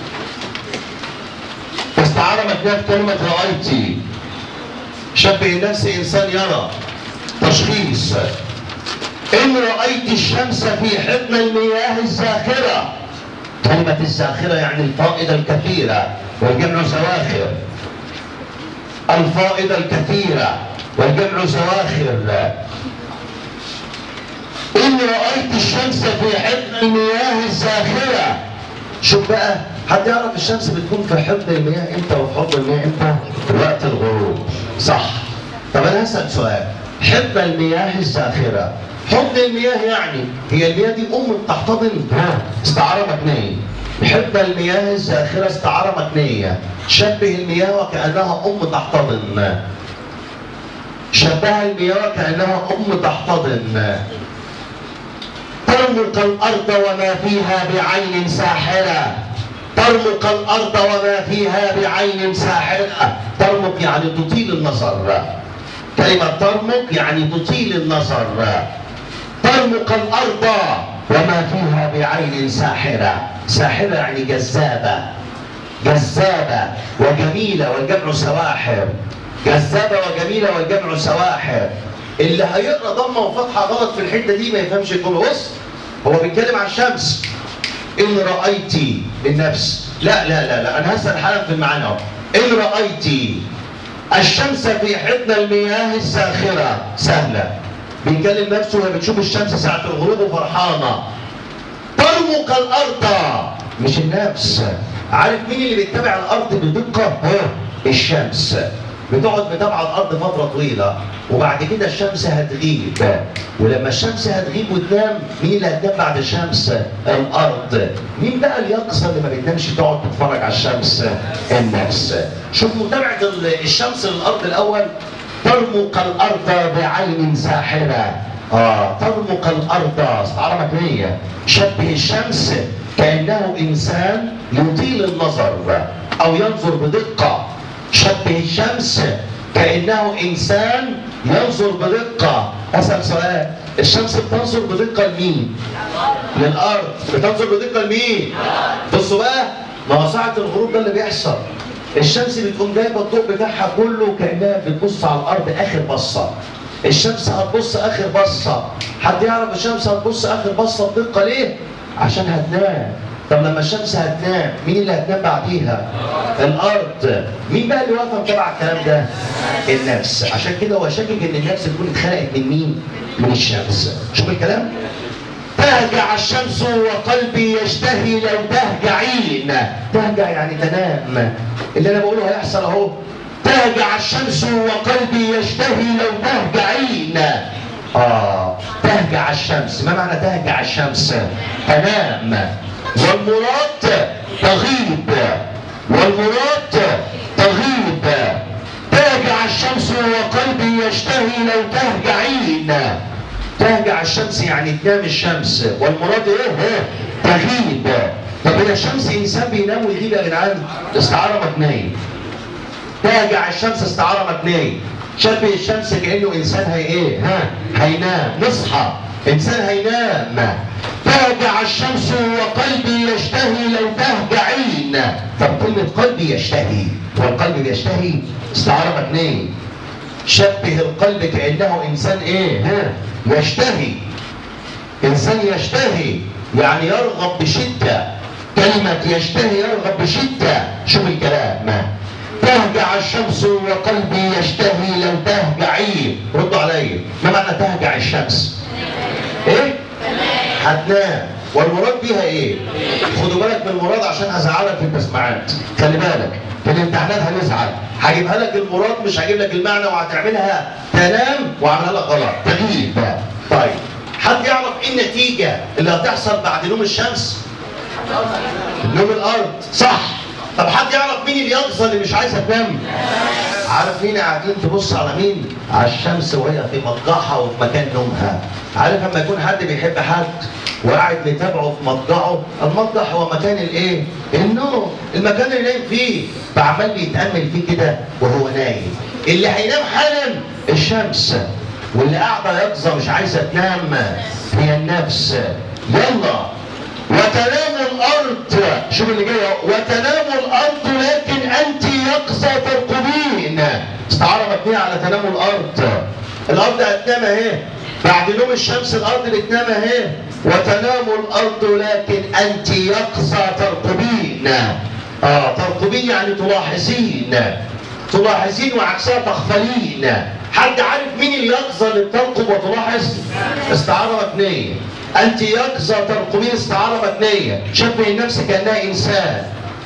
استعارة مكنية في كلمة رأيتي شبه النفس إنسان يرى تشخيص إن رأيت الشمس في حضن المياه الزاخرة كلمة الزاخرة يعني الفائضة الكثيرة والجمع زواخر الفائضة الكثيرة والجمع زواخر إن رأيت الشمس في حضن المياه الزاخرة شوف بقى حد يعرف الشمس بتكون في حضن المياه امتى وفي حضن المياه امتى؟ في وقت الغروب صح طب انا هسأل سؤال حضن المياه الزاخرة حضن المياه يعني هي المياه دي ام بتحتضن ها استعارة مكنية حضن المياه الزاخرة استعارة مكنية شبه المياه وكأنها ام تحتضن شبه المياه وكأنها ام تحتضن ترمق الأرض وما فيها بعين ساحرة ترمق الأرض وما فيها بعين ساحرة ترمق يعني تطيل النظر كلمة ترمق يعني تطيل النظر ترمق الأرض وما فيها بعين ساحرة ساحرة يعني جذابة جذابة وجميلة والجمع سواحر جذابة وجميلة والجمع سواحر اللي هيقرا ضمه وفتحه غلط في الحته دي ما يفهمش الجمله بص هو بيتكلم عن الشمس ان رايتي بالنفس لا لا لا لا انا هسال حالا في المعنى اهو ان رايتي الشمس في حضن المياه الساخره سهله بيكلم نفسه وهي بتشوف الشمس ساعه الغروب وفرحانه ترمق الارض مش النفس عارف مين اللي بيتبع الارض بدقه؟ ها الشمس بتقعد متابعه الارض فتره طويله وبعد كده الشمس هتغيب ولما الشمس هتغيب وتنام مين اللي هتنام بعد الشمس؟ الارض مين بقى اليقظه اللي ما بتنامش تقعد تتفرج على الشمس؟ النفس شوف متابعه الشمس للارض الاول ترمق الارض بعين ساحره اه ترمق الارض استعاره مكنيه شبه الشمس كانه انسان يطيل النظر او ينظر بدقه شبه الشمس كانه انسان ينظر بدقه اسال سؤال الشمس بتنظر بدقه لمين؟ للارض بتنظر بدقه لمين؟ بصوا بقى ما هو ساعه الغروب ده اللي بيحصل الشمس بتقوم جايبه الضوء بتاعها كله كانها بتبص على الارض اخر بصه الشمس هتبص اخر بصه حد يعرف الشمس هتبص اخر بصه بدقه ليه؟ عشان هتنام طب لما الشمس هتنام مين اللي هتنام بعديها؟ الارض مين بقى اللي واقفه متابعه الكلام ده؟ النفس عشان كده هو شاكك ان النفس تكون اتخلقت من مين؟ من الشمس شوف الكلام؟ تهجع الشمس وقلبي يشتهي لو تهجعين تهجع يعني تنام اللي انا بقوله هيحصل اهو تهجع الشمس وقلبي يشتهي لو تهجعين اه تهجع الشمس ما معنى تهجع الشمس تنام والمراد تغيب والمراد تغيب تهجع الشمس وقلبي يشتهي لو تهجعين تهجع الشمس يعني تنام الشمس والمراد ايه؟ ايه؟ تغيب طب هي الشمس انسان بينام ويغيب يا جدعان؟ استعاره مبنيه تهجع الشمس استعاره مبنيه شبه الشمس كانه انسان هي ايه؟ ها؟ هينام نصحى انسان هينام تهجع الشمس وقلبي يشتهي لو تهجعين طب كلمة قلبي يشتهي والقلب بيشتهي استعارة مبنية شبه القلب كأنه إنسان إيه؟ ها؟ يشتهي إنسان يشتهي يعني يرغب بشدة كلمة يشتهي يرغب بشدة شوف الكلام تهجع الشمس وقلبي يشتهي لو تهجعي ردوا عليا ما معنى تهجع الشمس؟ ايه؟ هتنام والمراد بيها ايه؟ خدوا بالك من المراد عشان هزعلك في التسمعات خلي بالك في الامتحانات هنزعل هجيبها لك المراد مش هجيب لك المعنى وهتعملها تنام وعملها لك غلط تغيير بقى طيب حد يعرف ايه النتيجة اللي هتحصل بعد نوم الشمس؟ نوم الارض صح طب حد يعرف مين اليقظة اللي مش عايزة تنام؟ عارف مين قاعدين تبص على مين؟ على الشمس وهي في مضجعها وفي مكان نومها. عارف لما يكون حد بيحب حد وقاعد متابعه في مضجعه، المضجع هو مكان الايه؟ النوم، المكان اللي نايم فيه، فعمال بيتأمل فيه كده وهو نايم. اللي هينام حالا الشمس، واللي قاعدة يقظة مش عايزة تنام هي النفس. يلا وتنام الارض شوف اللي جاي اهو وتنام الارض لكن انت يقظه ترقبين استعاره مبنيه على تنام الارض الارض هتنام اهي بعد نوم الشمس الارض بتنام اهي وتنام الارض لكن انت يقظه ترقبين اه ترقبين يعني تلاحظين تلاحظين وعكسها تغفلين حد عارف مين اليقظه اللي بترقب وتلاحظ استعاره مبنيه أنت يقظة ترقبين استعارة مبنية شبه النفس كأنها إنسان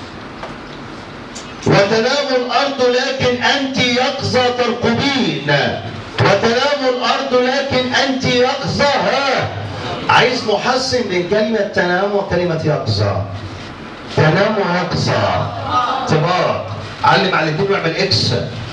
وتنام الأرض لكن أنت يقظة ترقبين وتنام الأرض لكن أنت يقظة ها عايز محسن من كلمة تنام وكلمة يقظة تنام ويقظة طباق علم على الاثنين واعمل اكس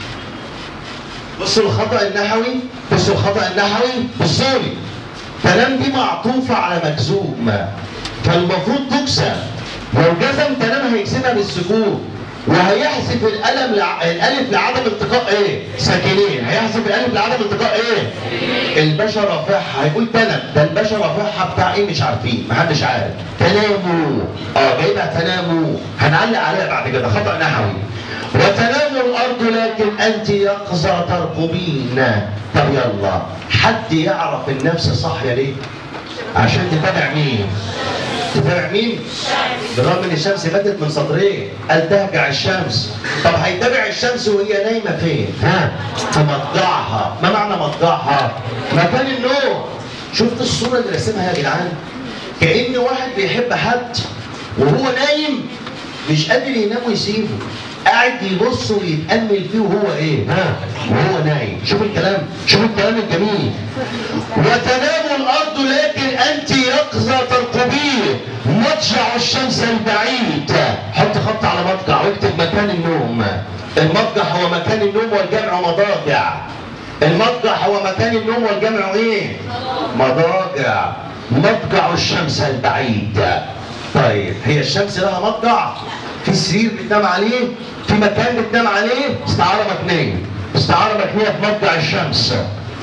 بصوا الخطأ النحوي بصوا الخطأ النحوي بصوا لي تنام دي معطوفة على مجزوم فالمفروض تكسب لو جزم تنام هيكسبها بالسكون وهيحذف القلم لع... الالف لعدم التقاء ايه؟ ساكنين هيحذف الالف لعدم التقاء ايه؟ الباشا رافعها هيقول تنم ده الباشا رافعها بتاع ايه مش عارفين محدش عارف تناموا اه جايبها تناموا هنعلق عليها بعد كده خطا نحوي وتنام الارض لكن انت يقظه ترقبين طب يلا حد يعرف النفس صاحيه ليه؟ عشان تتابع مين؟ تتابع مين؟ بالرغم ان الشمس ماتت من سطرين قال تهجع الشمس طب هيتابع الشمس وهي نايمه فين؟ ها؟ في مضجعها ما معنى مضجعها؟ مكان النوم شفت الصوره اللي رسمها يا جدعان؟ كأن واحد بيحب حد وهو نايم مش قادر ينام ويسيبه قاعد يبص ويتأمل فيه وهو ايه؟ ها؟ وهو نايم شوف الكلام شوف الكلام الجميل وتنام الارض لكن انت يقظة ترقبين مضجع الشمس البعيد حط خط على مضجع واكتب مكان النوم المضجع هو مكان النوم والجمع مضاجع المضجع هو مكان النوم والجمع ايه؟ مضاجع مضجع الشمس البعيد طيب هي الشمس لها مضجع في سرير بتنام عليه في مكان بتنام عليه استعارة مكنية استعارة مكنية في مضجع الشمس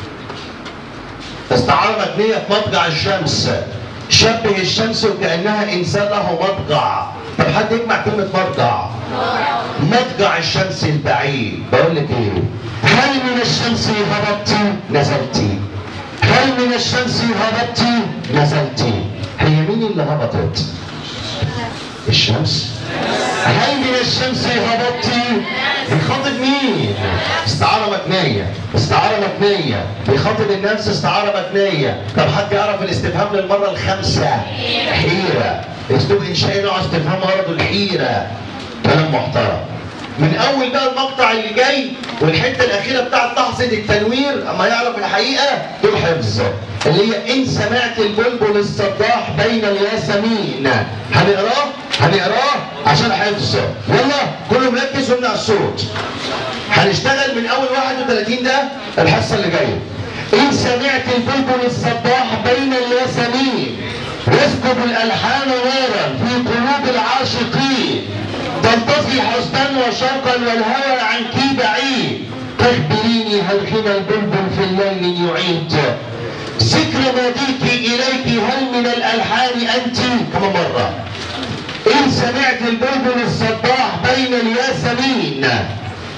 استعارة مبنية في مضجع الشمس شبه الشمس وكأنها إنسان له مضجع طب حد يجمع كلمة مضجع مضجع الشمس البعيد بقول لك ايه هل من الشمس هبطت نزلت هل من الشمس هبطت نزلت هي مين اللي هبطت الشمس هل من الشمس هبطت بيخاطب مين استعارة مبنية استعارة مبنية بيخاطب النفس استعارة مبنية طب حد يعرف الاستفهام للمرة الخامسة حيرة اسلوب انشائي نوع استفهام غرضه الحيرة كلام محترم من اول بقى المقطع اللي جاي والحته الاخيره بتاعت تحصيل التنوير اما يعرف الحقيقه دول حفظ اللي هي ان سمعت البلبل الصداح بين الياسمين هنقراه هنقراه عشان حفظ يلا كله مركز وامنع الصوت هنشتغل من اول 31 ده الحصه اللي جايه ان سمعت البلبل الصداح بين الياسمين يسكب الالحان نارا في قلوب العاشقين تنطفي حزنا وشوقا والهوى عنك بعيد تخبريني هل حين البلبل في الليل يعيد ذكر ناديك اليك هل من الالحان انت كما مره ان سمعت البلبل الصباح بين الياسمين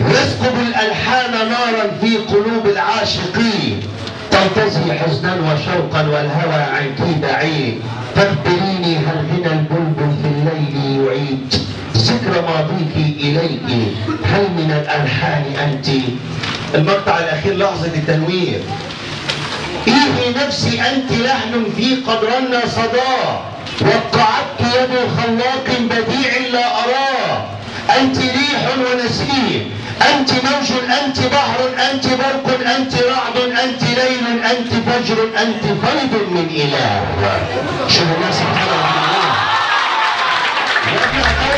يسكب الألحان نارا في قلوب العاشقين تنتزي حزنا وشوقا والهوى عنك بعيد فاخبريني هل غنى البلبل في الليل يعيد ذكر ماضيك إليك هل من الألحان أنت المقطع الأخير لحظة التنوير إيه نفسي أنت لحن في قدرنا صداه وقعتك يد خلاق بديع لا أراه أنت ريح ونسيم أنت موج أنت بحر أنت برق أنت رعد أنت ليل أنت فجر أنت فيض من إله شوف الناس بتعمل